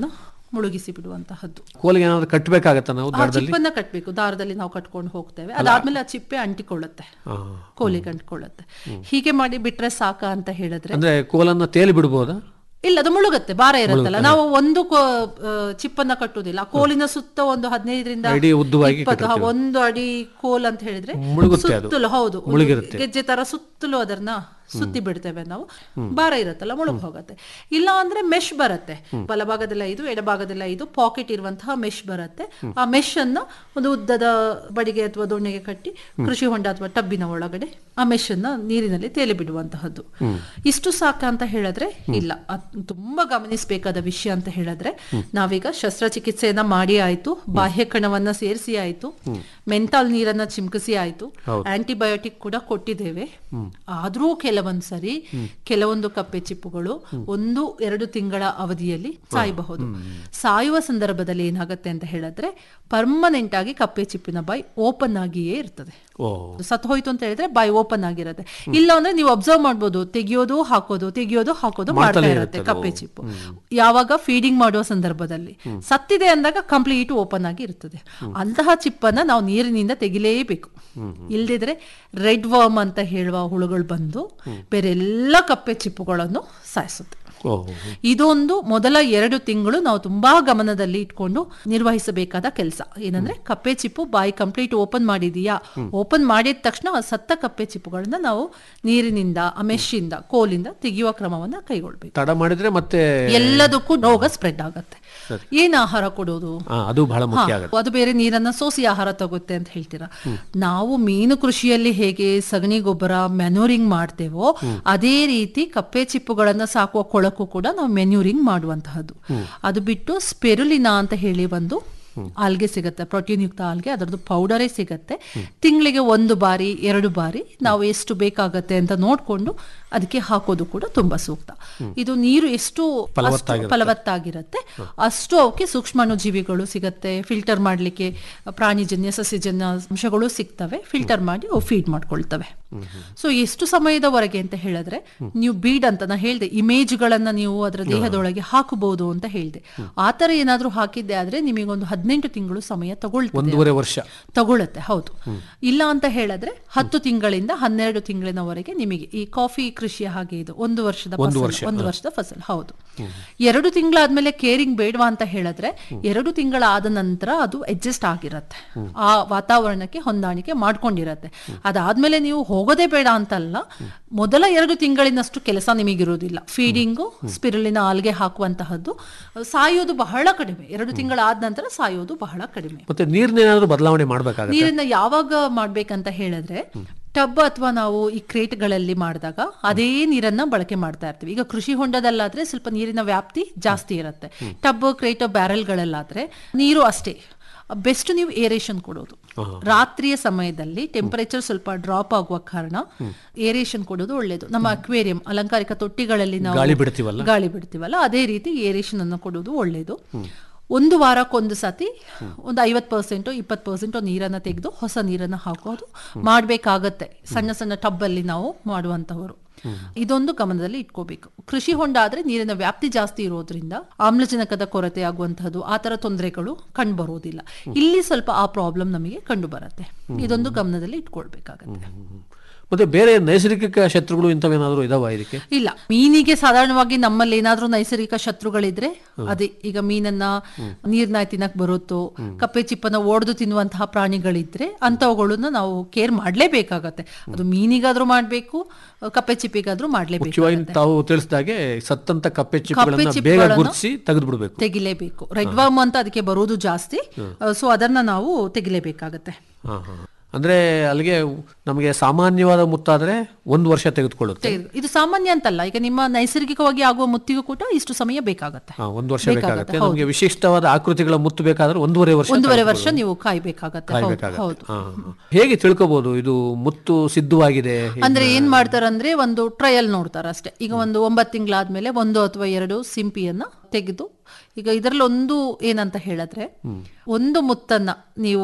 ಮುಳುಗಿಸಿ ಬಿಡುವಂತಹದ್ದು ಕೋಲಿಗೆ ಏನಾದ್ರು ಕಟ್ಟಬೇಕಾಗತ್ತ ನಾವು ಆ ದಾರದಲ್ಲಿ ಚಿಪ್ಪನ್ನ ಕಟ್ಟಬೇಕು ದಾರದಲ್ಲಿ ನಾವು ಕಟ್ಕೊಂಡು ಹೋಗ್ತೇವೆ ಅದಾದ್ಮೇಲೆ ಆ ಚಿಪ್ಪೆ ಅಂಟಿಕೊಳ್ಳುತ್ತೆ ಆ. ಕೋಲಿಗೆ ಅಂಟಿಕೊಳ್ಳುತ್ತೆ ಹೀಗೆ ಮಾಡಿ ಬಿಟ್ರೆ ಸಾಕ ಅಂತ ಹೇಳಿದ್ರೆ ಅಂದ್ರೆ ಕೋಲನ್ನ ತೇಲಿ ಬಿಡ್ಬೋದಾ ಇಲ್ಲ ಅದು ಮುಳುಗುತ್ತೆ ಭಾರ ಇರುತ್ತಲ್ಲ ನಾವು ಒಂದು ಕೋ- ಆ, ಚಿಪ್ಪನ್ನ ಕಟ್ಟುವುದಿಲ್ಲ ಆ ಕೋಲಿನ ಸುತ್ತ ಒಂದು ಹದಿನೈದರಿಂದ ಇಡೀ ಉದ್ದವಾಗಿ ಇಪ್ಪತ್ತು ಹಾ, ಒಂದು ಅಡಿ ಕೋಲ್ ಅಂತ ಹೇಳಿದ್ರೆ ಮುಳುಗುತ್ತೆ ಅದು. ಸುತ್ತಲೂ ಹೌದು ಒಂದು ಮುಳುಗಿರುತ್ತೆ. ಗೆಜ್ಜೆ ತರ ಸುತ್ತಲೂ ಅದನ್ನ ಸುತ್ತಿ ಬಿಡ್ತೇವೆ ನಾವು ಭಾರ ಇರುತ್ತಲ್ಲ ಮುಳುಗ್ ಹೋಗುತ್ತೆ ಇಲ್ಲ ಅಂದ್ರೆ ಮೆಶ್ ಬರುತ್ತೆ ಬಲಭಾಗದಲ್ಲ ಇದು ಎಡಭಾಗದಲ್ಲ ಇದು ಪಾಕೆಟ್ ಇರುವಂತಹ ಮೆಶ್ ಬರುತ್ತೆ ಆ ಮೆಶ್ ಅನ್ನ ಒಂದು ಉದ್ದದ ಬಡಿಗೆ ಅಥವಾ ದೊಣ್ಣೆಗೆ ಕಟ್ಟಿ ಕೃಷಿ ಹೊಂಡ ಅಥವಾ ಟಬ್ಬಿನ ಒಳಗಡೆ ಆ ಮೆಶ್ ಅನ್ನ ನೀರಿನಲ್ಲಿ ತೇಲಿ ಬಿಡುವಂತಹದ್ದು ಇಷ್ಟು ಸಾಕ ಅಂತ ಹೇಳಿದ್ರೆ ಇಲ್ಲ ಅದ್ ತುಂಬಾ ಗಮನಿಸಬೇಕಾದ ವಿಷಯ ಅಂತ ಹೇಳಿದ್ರೆ ನಾವೀಗ ಶಸ್ತ್ರಚಿಕಿತ್ಸೆಯನ್ನ ಮಾಡಿ ಆಯ್ತು ಬಾಹ್ಯ ಕಣವನ್ನ ಸೇರಿಸಿ ಆಯ್ತು ಮೆಂತಾಲ್ ನೀರನ್ನ ಚಿಮ್ಕಿಸಿ ಆಯ್ತು ಆಂಟಿಬಯೋಟಿಕ್ ಕೂಡ ಕೊಟ್ಟಿದ್ದೇವೆ ಆದ್ರೂ ಕೆಲವೊಂದ್ ಸರಿ ಕೆಲವೊಂದು ಕಪ್ಪೆ ಚಿಪ್ಪುಗಳು ಒಂದು ಎರಡು ತಿಂಗಳ ಅವಧಿಯಲ್ಲಿ ಸಾಯಬಹುದು ಸಾಯುವ ಸಂದರ್ಭದಲ್ಲಿ ಏನಾಗುತ್ತೆ ಅಂತ ಹೇಳಿದ್ರೆ ಪರ್ಮನೆಂಟ್ ಆಗಿ ಕಪ್ಪೆ ಚಿಪ್ಪಿನ ಬಾಯಿ ಓಪನ್ ಆಗಿಯೇ ಇರ್ತದೆ ಓ ಸತ್ ಹೋಯ್ತು ಅಂತ ಹೇಳಿದ್ರೆ ಬಾಯಿ ಓಪನ್ ಆಗಿರುತ್ತೆ ಇಲ್ಲ ಅಂದ್ರೆ ನೀವು ಅಬ್ಸರ್ವ್ ಮಾಡ್ಬೋದು ತೆಗಿಯೋದು ಹಾಕೋದು ತೆಗಿಯೋದು ಹಾಕೋದು ಮಾಡ್ತಾ ಮಾಡ್ತಾನೆ ಇರುತ್ತೆ ಇರುತ್ತೆ ಕಪ್ಪೆ ಚಿಪ್ಪು ಯಾವಾಗ ಫೀಡಿಂಗ್ ಮಾಡುವ ಸಂದರ್ಭದಲ್ಲಿ ಸತ್ತಿದೆ ಅಂದಾಗ ಕಂಪ್ಲೀಟ್ ಓಪನ್ ಆಗಿ ಇರ್ತದೆ ಅಂತಹ ಚಿಪ್ಪನ್ನ ನಾವು ನೀರಿನಿಂದ ತೆಗಿಲೇಬೇಕು ಇಲ್ದಿದ್ರೆ ರೆಡ್ ವರ್ಮ್ ಅಂತ ಹೇಳುವ ಹುಳುಗಳು ಬಂದು ಬೇರೆ ಎಲ್ಲ ಕಪ್ಪೆ ಚಿಪ್ಪುಗಳನ್ನು ಸಾಯಿಸುತ್ತೆ ಓ ಇದೊಂದು ಮೊದಲ ಎರಡು ತಿಂಗಳು ನಾವು ತುಂಬಾ ಗಮನದಲ್ಲಿ ಇಟ್ಕೊಂಡು ನಿರ್ವಹಿಸಬೇಕಾದ ಕೆಲಸ ಏನಂದ್ರೆ ಕಪ್ಪೆ ಚಿಪ್ಪು ಬಾಯಿ ಕಂಪ್ಲೀಟ್ ಓಪನ್ ಮಾಡಿದೀಯಾ ಓಪನ್ ಮಾಡಿದ ತಕ್ಷಣ ಆ ಸತ್ತ ಕಪ್ಪೆ ಚಿಪ್ಪುಗಳನ್ನ ನಾವು ನೀರಿನಿಂದ ಆ ಮೆಶ್ಶಿಂದ ಕೋಲಿಂದ ತೆಗೆಯುವ ಕ್ರಮವನ್ನ ಕೈಗೊಳ್ಬೇಕು ತಡ ಮಾಡಿದ್ರೆ ಮತ್ತೆ ಎಲ್ಲದಕ್ಕೂ ರೋಗ ಸ್ಪ್ರೆಡ್ ಆಗತ್ತೆ ಏನ್ ಆಹಾರ ಕೊಡೋದು ಆ, ಅದು ಬಹಳ ಮುಖ್ಯ ಹಾ, ಆಗುತ್ತೆ ಅದು ಬೇರೆ ನೀರನ್ನ ಸೋಸಿ ಆಹಾರ ತಗುತ್ತೆ ಅಂತ ಹೇಳ್ತೀರಾ ನಾವು ಮೀನು ಕೃಷಿಯಲ್ಲಿ ಹೇಗೆ ಸಗಣಿ ಗೊಬ್ಬರ ಮೆನ್ಯೂರಿಂಗ್ ಮಾಡ್ತೇವೋ ಅದೇ ರೀತಿ ಕಪ್ಪೆ ಚಿಪ್ಪುಗಳನ್ನ ಸಾಕುವ ಕೊಳಕು ಕೂಡ ನಾವು ಮೆನ್ಯೂರಿಂಗ್ ಮಾಡುವಂತಹದ್ದು ಅದು ಬಿಟ್ಟು ಸ್ಪೆರುಲಿನಾ ಅಂತ ಹೇಳಿ ಒಂದು ಆಲ್ಗೆ ಸಿಗುತ್ತೆ ಪ್ರೋಟೀನ್ ಯುಕ್ತ ಆಲ್ಗೆ ಅದರದ್ದು ಪೌಡರೇ ಸಿಗತ್ತೆ ತಿಂಗಳಿಗೆ ಒಂದು ಬಾರಿ ಎರಡು ಬಾರಿ ನಾವು ಎಷ್ಟು ಬೇಕಾಗತ್ತೆ ಅಂತ ನೋಡ್ಕೊಂಡು ಅದಕ್ಕೆ ಹಾಕೋದು ಕೂಡ ತುಂಬಾ ಸೂಕ್ತ ಇದು ನೀರು ಎಷ್ಟು ಅಷ್ಟು ಫಲವತ್ತಾಗಿರುತ್ತೆ ಅಷ್ಟು ಅವಕ್ಕೆ ಸೂಕ್ಷ್ಮಾಣು ಜೀವಿಗಳು ಸಿಗತ್ತೆ ಫಿಲ್ಟರ್ ಮಾಡ್ಲಿಕ್ಕೆ ಪ್ರಾಣಿಜನ್ಯ ಸಸ್ಯಜನ್ಯ ಅಂಶಗಳು ಸಿಗ್ತವೆ ಫಿಲ್ಟರ್ ಮಾಡಿ ಅವು ಫೀಡ್ ಮಾಡ್ಕೊಳ್ತವೆ ಸೊ ಎಷ್ಟು ಸಮಯದವರೆಗೆ ಅಂತ ಹೇಳಿದ್ರೆ ನೀವು ಬೀಡ್ ಅಂತ ನಾ ಹೇಳ್ದೆ ಇಮೇಜ್ಗಳನ್ನ ನೀವು ಅದರ ದೇಹದೊಳಗೆ ಹಾಕಬಹುದು ಅಂತ ಹೇಳ್ದೆ ಆ ತರ ಏನಾದ್ರೂ ಹಾಕಿದ್ದೆ ಆದ್ರೆ ನಿಮಗೊಂದು ಹದಿನೆಂಟು ತಿಂಗಳು ಸಮಯ ತಗೊಳ್ತದೆ ಒಂದೂವರೆ ವರ್ಷ ತಗೊಳುತ್ತೆ ಹೌದು ಇಲ್ಲ ಅಂತ ಹೇಳಿದ್ರೆ ಹತ್ತು ತಿಂಗಳಿಂದ ಹನ್ನೆರಡು ತಿಂಗಳಿನವರೆಗೆ ನಿಮಗೆ ಈ ಕಾಫಿ ಕೃಷಿಯ ಹಾಗೆ ಇದು ಒಂದು ವರ್ಷದ ಫಸಲು, ಒಂದು ವರ್ಷದ ಫಸಲ್ ಹೌದು ಎರಡು ತಿಂಗಳಾದ್ಮೇಲೆ ಕೇರಿಂಗ್ ಬೇಡವಾ ಅಂತ ಹೇಳಿದ್ರೆ ಎರಡು ತಿಂಗಳಾದ ನಂತರ ಅದು ಅಡ್ಜಸ್ಟ್ ಆಗಿರತ್ತೆ ಆ ವಾತಾವರಣಕ್ಕೆ ಹೊಂದಾಣಿಕೆ ಮಾಡ್ಕೊಂಡಿರತ್ತೆ ಅದಾದ್ಮೇಲೆ ನೀವು ಹೋಗೋದೇ ಬೇಡ ಅಂತಲ್ಲ ಮೊದಲ ಎರಡು ತಿಂಗಳಿನಷ್ಟು ಕೆಲಸ ನಿಮಗಿರುವುದಿಲ್ಲ ಫೀಡಿಂಗು ಸ್ಪಿರುಲಿನ ಆಲ್ಗೆ ಹಾಕುವಂತಹದ್ದು ಸಾಯೋದು ಬಹಳ ಕಡಿಮೆ ಎರಡು ತಿಂಗಳಾದ ನಂತರ ಸಾಯೋದು ಬಹಳ ಕಡಿಮೆ ಮತ್ತೆ ನೀರ್ನೇನಾದ್ರೂ ಬದಲಾವಣೆ ಮಾಡ್ಬೇಕಾಗತ್ತೆ ನೀರನ್ನ ಯಾವಾಗ ಮಾಡ್ಬೇಕಂತ ಹೇಳಿದ್ರೆ ಟಬ್ ಅಥವಾ ನಾವು ಈ ಕ್ರೇಟ್ಗಳಲ್ಲಿ ಮಾಡಿದಾಗ ಅದೇ ನೀರನ್ನ ಬಳಕೆ ಮಾಡ್ತಾ ಇರ್ತೀವಿ ಈಗ ಕೃಷಿ ಹೊಂಡದಲ್ಲಾದ್ರೆ ಸ್ವಲ್ಪ ನೀರಿನ ವ್ಯಾಪ್ತಿ ಜಾಸ್ತಿ ಇರುತ್ತೆ ಟಬ್ ಕ್ರೇಟ್ ಬ್ಯಾರೆಲ್ಗಳಲ್ಲಾದ್ರೆ ನೀರು ಅಷ್ಟೇ ಬೆಸ್ಟ್ ನೀವು ಏರೇಷನ್ ಕೊಡೋದು ರಾತ್ರಿಯ ಸಮಯದಲ್ಲಿ ಟೆಂಪರೇಚರ್ ಸ್ವಲ್ಪ ಡ್ರಾಪ್ ಆಗುವ ಕಾರಣ ಏರೇಷನ್ ಕೊಡೋದು ಒಳ್ಳೇದು ನಮ್ಮ ಅಕ್ವೇರಿಯಂ ಅಲಂಕಾರಿಕ ತೊಟ್ಟಿಗಳಲ್ಲಿ ನಾವು ಗಾಳಿ ಬಿಡ್ತೀವಲ್ಲ ಗಾಳಿ ಬಿಡ್ತೀವಲ್ಲ ಅದೇ ರೀತಿ ಏರೇಷನ್ ಅನ್ನು ಕೊಡೋದು ಒಳ್ಳೇದು ಒಂದು ವಾರಕ್ಕೊಂದು ಸತಿ ಒಂದು ಐವತ್ತು ಪರ್ಸೆಂಟು ಇಪ್ಪತ್ತು ಪರ್ಸೆಂಟು ನೀರನ್ನ ತೆಗೆದು ಹೊಸ ನೀರನ್ನ ಹಾಕೋದು ಮಾಡ್ಬೇಕಾಗತ್ತೆ ಸಣ್ಣ ಸಣ್ಣ ಟಬ್ಬಲ್ಲಿ ನಾವು ಮಾಡುವಂತವರು ಇದೊಂದು ಗಮನದಲ್ಲಿ ಇಟ್ಕೋಬೇಕು ಕೃಷಿ ಹೊಂಡ ಆದ್ರೆ ನೀರಿನ ವ್ಯಾಪ್ತಿ ಜಾಸ್ತಿ ಇರೋದ್ರಿಂದ ಆಮ್ಲಜನಕದ ಕೊರತೆ ಆಗುವಂತಹದ್ದು ಆ ತರ ತೊಂದರೆಗಳು ಕಂಡು ಬರೋದಿಲ್ಲ ಇಲ್ಲಿ ಸ್ವಲ್ಪ ಆ ಪ್ರಾಬ್ಲಮ್ ನಮಗೆ ಕಂಡು ಬರುತ್ತೆ ಇದೊಂದು ಗಮನದಲ್ಲಿ ಇಟ್ಕೊಳ್ಬೇಕಾಗತ್ತೆ ಮತ್ತೆ ಬೇರೆ ನೈಸರ್ಗಿಕ ಶತ್ರುಗಳು ಇಂಥವೇನಾದ್ರೂ ಇದಾವ ಇದಕ್ಕೆ ಇಲ್ಲ ಮೀನಿಗೆ ಸಾಧಾರಣವಾಗಿ ನಮ್ಮಲ್ಲಿ ಏನಾದ್ರೂ ನೈಸರ್ಗಿಕ ಶತ್ರುಗಳಿದ್ರೆ ಅದೇ ಈಗ ಮೀನನ್ನ ನೀರ್ನ ತಿನ್ನಕ್ ಬರುತ್ತೋ ಕಪ್ಪೆ ಚಿಪ್ಪನ್ನ ಒಡೆದು ತಿನ್ನುವಂತಹ ಪ್ರಾಣಿಗಳಿದ್ರೆ ಅಂತವುಗಳನ್ನ ನಾವು ಕೇರ್ ಮಾಡ್ಲೇಬೇಕಾಗತ್ತೆ ಅದು ಮೀನಿಗಾದ್ರೂ ಮಾಡ್ಬೇಕು ಕಪ್ಪೆ ಚಿಪ್ಪಿಗಾದ್ರೂ ಮಾಡ್ಲೇಬೇಕು ಮುಖ್ಯವಾಗಿ ತಾವು ತಿಳಿಸಿದಾಗೆ ಸತ್ತಂತ ಕಪ್ಪೆ ಚಿಪ್ಪುಗಳನ್ನ ಬೇಗ ಚಿಪ್ಪುಗಳನ್ನ ಗುರುತಿಸಿ ತೆಗೆದು ಬಿಡಬೇಕು ತೆಗಿಲೇಬೇಕು ರೆಡ್ ವರ್ಮ್ ಅಂತ ಅದಕ್ಕೆ ಬರೋದು ಜಾಸ್ತಿ ಸೊ ಅದನ್ನ ನಾವು ತೆಗಿಲೇಬೇಕಾಗತ್ತೆ ಹಾ ಹಾ ಅಂದ್ರೆ ಅಲ್ಲಿಗೆ ನಮಗೆ ಸಾಮಾನ್ಯವಾದ ಮುತ್ತಾದ್ರೆ ಒಂದು ವರ್ಷ ತೆಗೆದುಕೊಳ್ಳುತ್ತೆ ತೆಗೆದು- ಇದು ಸಾಮಾನ್ಯ ಅಂತಲ್ಲ ಈಗ ನಿಮ್ಮ ನೈಸರ್ಗಿಕವಾಗಿ ಆಗುವ ಮುತ್ತಿಗೂ ಕೂಡ ಇಷ್ಟು ಸಮಯ ಬೇಕಾಗತ್ತೆ ಹಾ, ಒಂದು ವರ್ಷ ಬೇಕಾಗುತ್ತೆ ನಮಗೆ ವಿಶಿಷ್ಟವಾದ ಆಕೃತಿಗಳ ಮುತ್ತು ಬೇಕಾದ್ರೆ ಒಂದೂವರೆ ವರ್ಷ ಒಂದೂವರೆ ವರ್ಷ ನೀವು ಕಾಯ್ಬೇಕಾಗತ್ತೆ ಹೌದು ಕಾಯ್ಬೇಕಾಗತ್ತೆ. ಹೌದು ಹಾ, ಹಾ. ಹೇಗೆ ತಿಳ್ಕೋಬಹುದು ಇದು ಮುತ್ತು ಸಿದ್ಧವಾಗಿದೆ ಅಂದ್ರೆ ಏನ್ ಮಾಡ್ತಾರಂದ್ರೆ ಒಂದು ಟ್ರಯಲ್ ನೋಡ್ತಾರ ಅಷ್ಟೇ ಈಗ ಒಂದು ಒಂಬತ್ತು ತಿಂಗಳಾದ್ಮೇಲೆ ಒಂದು ಅಥವಾ ಎರಡು ಸಿಂಪಿಯನ್ನ ತೆಗೆದು ಈಗ ಇದರಲ್ಲಿ ಒಂದು ಏನಂತ ಹೇಳಿದ್ರೆ ಒಂದು ಮುತ್ತನ್ನ ನೀವು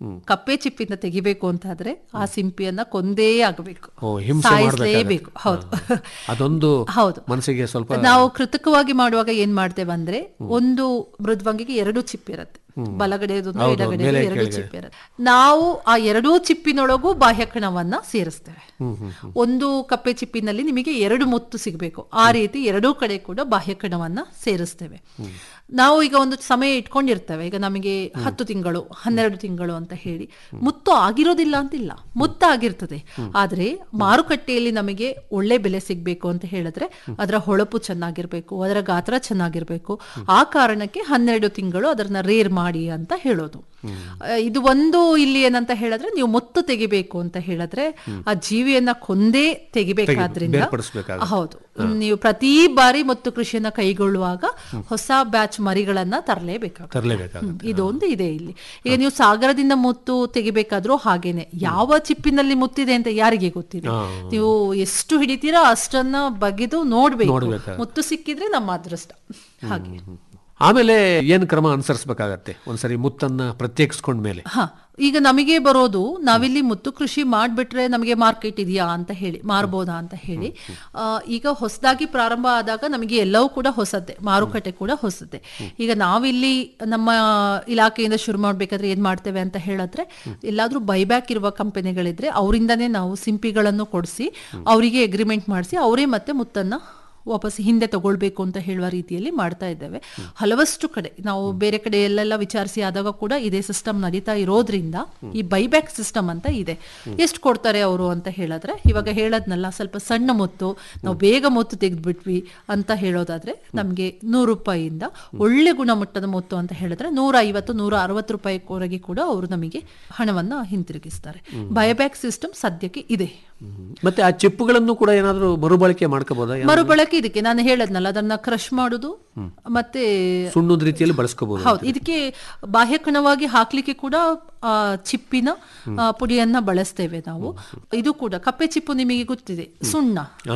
ಕಪ್ಪೆ ಚಿಪ್ಪಿಂದ ತೆಗಿಬೇಕು ಅಂತಾದ್ರೆ ಆ ಸಿಂಪಿಯನ್ನ ಕೊಂದೇ ಆಗಬೇಕು ಓ ಹಿಂಸೆ ಸಾಯಿಸ್ಲೇಬೇಕು ಮಾಡ್ಬೇಕಾಗತ್ತೆ. ಹೌದು ಅದೊಂದು ಹೌದು ಮನಸ್ಸಿಗೆ ಸ್ವಲ್ಪ ನಾವು ಕೃತಕವಾಗಿ ಮಾಡುವಾಗ ಏನ್ ಮಾಡ್ತೇವೆ ಅಂದ್ರೆ ಒಂದು ಮೃದ್ವಂಗಿಗೆ ಎರಡು ಚಿಪ್ ಇರುತ್ತೆ ಬಲಗಡೆದು ಹೌದು, ಎಡಗಡೆ ಮೇಲೆ ಎರಡು ಕೆಳಗೆ. ಚಿಪ್ ಇರುತ್ತೆ ನಾವು ಆ ಎರಡೂ ಚಿಪ್ಪಿನೊಳಗೂ ಬಾಹ್ಯಕಣವನ್ನ ಸೇರಿಸ್ತೇವೆ ಒಂದು ಕಪ್ಪೆ ಚಿಪ್ಪಿನಲ್ಲಿ ನಿಮಗೆ ಎರಡು ಮುತ್ತು ಸಿಗಬೇಕು ಆ ರೀತಿ ಎರಡೂ ಕಡೆ ಕೂಡ ಬಾಹ್ಯಕಣವನ್ನ ಸೇರಿಸ್ತೇವೆ ನಾವು ಈಗ ಒಂದು ಸಮಯ ಇಟ್ಕೊಂಡಿರ್ತೇವೆ ಈಗ ನಮಗೆ ಹತ್ತು ತಿಂಗಳು ಹನ್ನೆರಡು ತಿಂಗಳು ಅಂತ ಹೇಳಿ ಮುತ್ತು ಆಗಿರೋದಿಲ್ಲ ಅಂತಿಲ್ಲ ಮುತ್ತ ಆಗಿರ್ತದೆ ಆದ್ರೆ ಮಾರುಕಟ್ಟೆಯಲ್ಲಿ ನಮಗೆ ಒಳ್ಳೆ ಬೆಲೆ ಸಿಗ್ಬೇಕು ಅಂತ ಹೇಳಿದ್ರೆ ಅದರ ಹೊಳಪು ಚೆನ್ನಾಗಿರ್ಬೇಕು ಅದರ ಗಾತ್ರ ಚೆನ್ನಾಗಿರ್ಬೇಕು ಆ ಕಾರಣಕ್ಕೆ ಹನ್ನೆರಡು ತಿಂಗಳು ಅದನ್ನ ರೇರ್ ಮಾಡಿ ಅಂತ ಹೇಳೋದು ಆ, ಇದು ಒಂದು ಇಲ್ಲಿ ಏನಂತ ಹೇಳಿದ್ರೆ ನೀವು ಮುತ್ತು ತೆಗಿಬೇಕು ಅಂತ ಹೇಳಿದ್ರೆ ಆ ಜೀವಿಯನ್ನ ಕೊಂದೇ ತೆಗಿಬೇಕಾದ್ರಿಂದ ಬೇರ್ಪಡಿಸ್ಬೇಕಾಗುತ್ತೆ. ಹೌದು ನೀವು ಪ್ರತಿ ಬಾರಿ ಮುತ್ತು ಕೃಷಿಯನ್ನ ಕೈಗೊಳ್ಳುವಾಗ ಹೊಸ ಬ್ಯಾಚ್ ಮರಿಗಳನ್ನ ತರಲೇಬೇಕಾಗುತ್ತೆ ತರಲೇಬೇಕಾಗುತ್ತೆ ಇದೊಂದು ಇದೆ ಇಲ್ಲಿ ಈಗ ನೀವು ಸಾಗರದಿಂದ ಮುತ್ತು ತೆಗಿಬೇಕಾದ್ರೂ ಹಾಗೇನೆ ಯಾವ ಚಿಪ್ಪಿನಲ್ಲಿ ಮುತ್ತಿದೆ ಅಂತ ಯಾರಿಗೆ ಗೊತ್ತಿದೆ ಹಾ. ನೀವು ಎಷ್ಟು ಹಿಡಿತೀರಾ ಅಷ್ಟನ್ನ ಬಗೆದು ನೋಡ್ಬೇಕು ನೋಡ್ಬೇಕಾಗುತ್ತೆ. ಮುತ್ತು ಸಿಕ್ಕಿದ್ರೆ ನಮ್ಮ ಅದೃಷ್ಟ ಹಾಗೆ ಆಮೇಲೆ ಏನ್ ಕ್ರಮ ಅನುಸರಿಸಬೇಕಾಗತ್ತೆ ಒಂದ್ಸರಿ ಮುತ್ತನ್ನ ಪ್ರತ್ಯೇಕಿಸ್ಕೊಂಡ ಮೇಲೆ ಹ ಈಗ ನಮಗೆ ಬರೋದು ನಾವಿಲ್ಲಿ ಮುತ್ತು ಕೃಷಿ ಮಾಡ್ಬಿಟ್ರೆ ನಮಗೆ ಮಾರ್ಕೆಟ್ ಇದೆಯಾ ಅಂತ ಹೇಳಿ ಮಾರ್ಬೋದಾ ಅಂತ ಹೇಳಿ ಆ, ಈಗ ಹೊಸದಾಗಿ ಪ್ರಾರಂಭ ಆದಾಗ ನಮಗೆ ಎಲ್ಲವೂ ಕೂಡ ಹೊಸತೆ ಮಾರುಕಟ್ಟೆ ಕೂಡ ಹೊಸತೆ ಈಗ ನಾವಿಲ್ಲಿ ನಮ್ಮ ಇಲಾಖೆಯಿಂದ ಶುರು ಮಾಡ್ಬೇಕಾದ್ರೆ ಏನ್ ಮಾಡ್ತೇವೆ ಅಂತ ಹೇಳಿದ್ರೆ ಎಲ್ಲಾದ್ರೂ ಬೈಬ್ಯಾಕ್ ಇರುವ ಕಂಪನಿಗಳಿದ್ರೆ ಅವರಿಂದನೇ ನಾವು ಸಿಂಪಿಗಳನ್ನು ಕೊಡಿಸಿ ಅವರಿಗೆ ಅಗ್ರಿಮೆಂಟ್ ಮಾಡಿಸಿ ಅವರೇ ಮತ್ತೆ ಮುತ್ತನ್ನ ವಾಪಸ್ ಹಿಂದೆ ತಗೊಳ್ಬೇಕು ಅಂತ ಹೇಳುವ ರೀತಿಯಲ್ಲಿ ಮಾಡ್ತಾ ಇದ್ದೇವೆ ಹಲವಷ್ಟು ಕಡೆ ನಾವು ಬೇರೆ ಕಡೆ ಎಲ್ಲೆಲ್ಲ ವಿಚಾರಿಸಿ ಆದಾಗ ಕೂಡ ಇದೇ ಸಿಸ್ಟಮ್ ನಡೀತಾ ಇರೋದ್ರಿಂದ ಈ ಬೈಬ್ಯಾಕ್ ಸಿಸ್ಟಮ್ ಅಂತ ಇದೆ ಎಷ್ಟು ಕೊಡ್ತಾರೆ ಅವರು ಅಂತ ಹೇಳಿದ್ರೆ ಇವಾಗ ಹೇಳದ್ನಲ್ಲ ಸ್ವಲ್ಪ ಸಣ್ಣ ಮೊತ್ತು ನಾವು ಬೇಗ ಮೊತ್ತು ತೆಗೆದ್ಬಿಟ್ವಿ ಅಂತ ಹೇಳೋದಾದ್ರೆ ನಮಗೆ ನೂರು ರೂಪಾಯಿಯಿಂದ ಒಳ್ಳೆ ಗುಣಮಟ್ಟದ ಮೊತ್ತು ಅಂತ ಹೇಳಿದ್ರೆ ನೂರ ಐವತ್ತು ನೂರ ಅರವತ್ತು ರೂಪಾಯಿವರೆಗೆ ಕೂಡ ಅವರು ನಮಗೆ ಹಣವನ್ನ ಹಿಂತಿರುಗಿಸ್ತಾರೆ ಬೈಬ್ಯಾಕ್ ಸಿಸ್ಟಮ್ ಸದ್ಯಕ್ಕೆ ಇದೆ ಮತ್ತೆ ಆ ಚಿಪ್ಪುಗಳನ್ನು ಕೂಡ ಏನಾದರೂ ಮರುಬಳಕೆ ಮಾಡ್ಕೋಬೋದಾ ಮರುಬಳಕೆ ಇದಕ್ಕೆ ನಾನು ಹೇಳದ್ನಲ್ಲ ಅದನ್ನ ಕ್ರಶ್ ಮಾಡುದು ಮತ್ತೆ ಸುಣ್ಣದ ರೀತಿಯಲ್ಲಿ ಬಳಸ್ಕೋಬಹುದು ಹೌದು ಇದಕ್ಕೆ ಬಾಹ್ಯಕಣವಾಗಿ ಹಾಕ್ಲಿಕ್ಕೆ ಕೂಡ ಆ, ಚಿಪ್ಪಿನ ಆ, ಪುಡಿಯನ್ನ ಬಳಸ್ತೇವೆ ನಾವು ಇದು ಕೂಡ ಕಪ್ಪೆ ಚಿಪ್ಪು ನಿಮಗೆ ಗೊತ್ತಿದೆ ಸುಣ್ಣ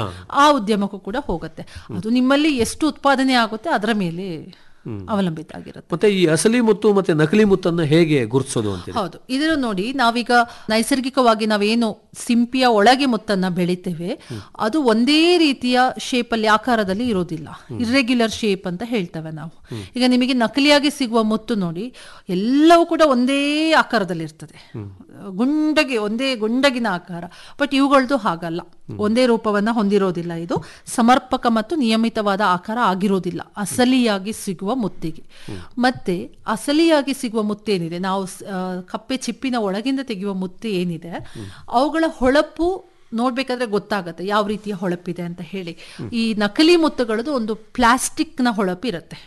ಆ ಉದ್ಯಮಕ್ಕೂ ಕೂಡ ಹೋಗುತ್ತೆ ಅದು ನಿಮ್ಮಲ್ಲಿ ಎಷ್ಟು ಉತ್ಪಾದನೆ ಆಗುತ್ತೆ ಅದರ ಮೇಲೆ ಅವಲಂಬಿತ ಆಗಿರುತ್ತೆ ಮತ್ತೆ ಈ ಅಸಲಿ ಮುತ್ತು ಮತ್ತೆ ನಕಲಿ ಮುತ್ತನ್ನ ಹೇಗೆ ಗುರುತಿಸೋದು ಅಂತೀರಿ ಹೌದು ಇದರ ನೋಡಿ ನಾವೀಗ ನೈಸರ್ಗಿಕವಾಗಿ ನಾವೇನು ಸಿಂಪಿಯ ಒಳಗೆ ಮುತ್ತನ್ನ ಬೆಳಿತೇವೆ ಅದು ಒಂದೇ ರೀತಿಯ ಶೇಪ್ ಅಲ್ಲಿ ಆಕಾರದಲ್ಲಿ ಇರೋದಿಲ್ಲ ಇರ್ರೆಗ್ಯುಲರ್ ಶೇಪ್ ಅಂತ ಹೇಳ್ತೇವೆ ನಾವು ಈಗ ನಿಮಗೆ ನಕಲಿಯಾಗಿ ಸಿಗುವ ಮುತ್ತು ನೋಡಿ ಎಲ್ಲವೂ ಕೂಡ ಒಂದೇ ಆಕಾರದಲ್ಲಿ ಇರ್ತದೆ ಗುಂಡಗೆ ಒಂದೇ ಗುಂಡಗಿನ ಆಕಾರ ಬಟ್ ಇವುಗಳದ್ದು ಹಾಗಲ್ಲ ಒಂದೇ ರೂಪವನ್ನ ಹೊಂದಿರೋದಿಲ್ಲ ಇದು ಸಮರ್ಪಕ ಮತ್ತು ನಿಯಮಿತವಾದ ಆಕಾರ ಆಗಿರೋದಿಲ್ಲ ಅಸಲಿಯಾಗಿ ಸಿಗುವ ಮುತ್ತಿಗೆ ಮತ್ತೆ ಅಸಲಿಯಾಗಿ ಸಿಗುವ ಮುತ್ತೇನಿದೆ ನಾವು ಸ್- ಆ, ಕಪ್ಪೆ ಚಿಪ್ಪಿನ ಒಳಗಿಂದ ತೆಗೆಯುವ ಮುತ್ತು ಏನಿದೆ ಅವುಗಳ ಹೊಳಪು ನೋಡ್ಬೇಕಾದ್ರೆ ಗೊತ್ತಾಗತ್ತೆ ಯಾವ ರೀತಿಯ ಹೊಳಪಿದೆ ಅಂತ ಹೇಳಿ ಈ ನಕಲಿ ಮುತ್ತುಗಳದ್ದು ಒಂದು ಪ್ಲಾಸ್ಟಿಕ್ ನ ಹೊಳಪು ಇರುತ್ತೆ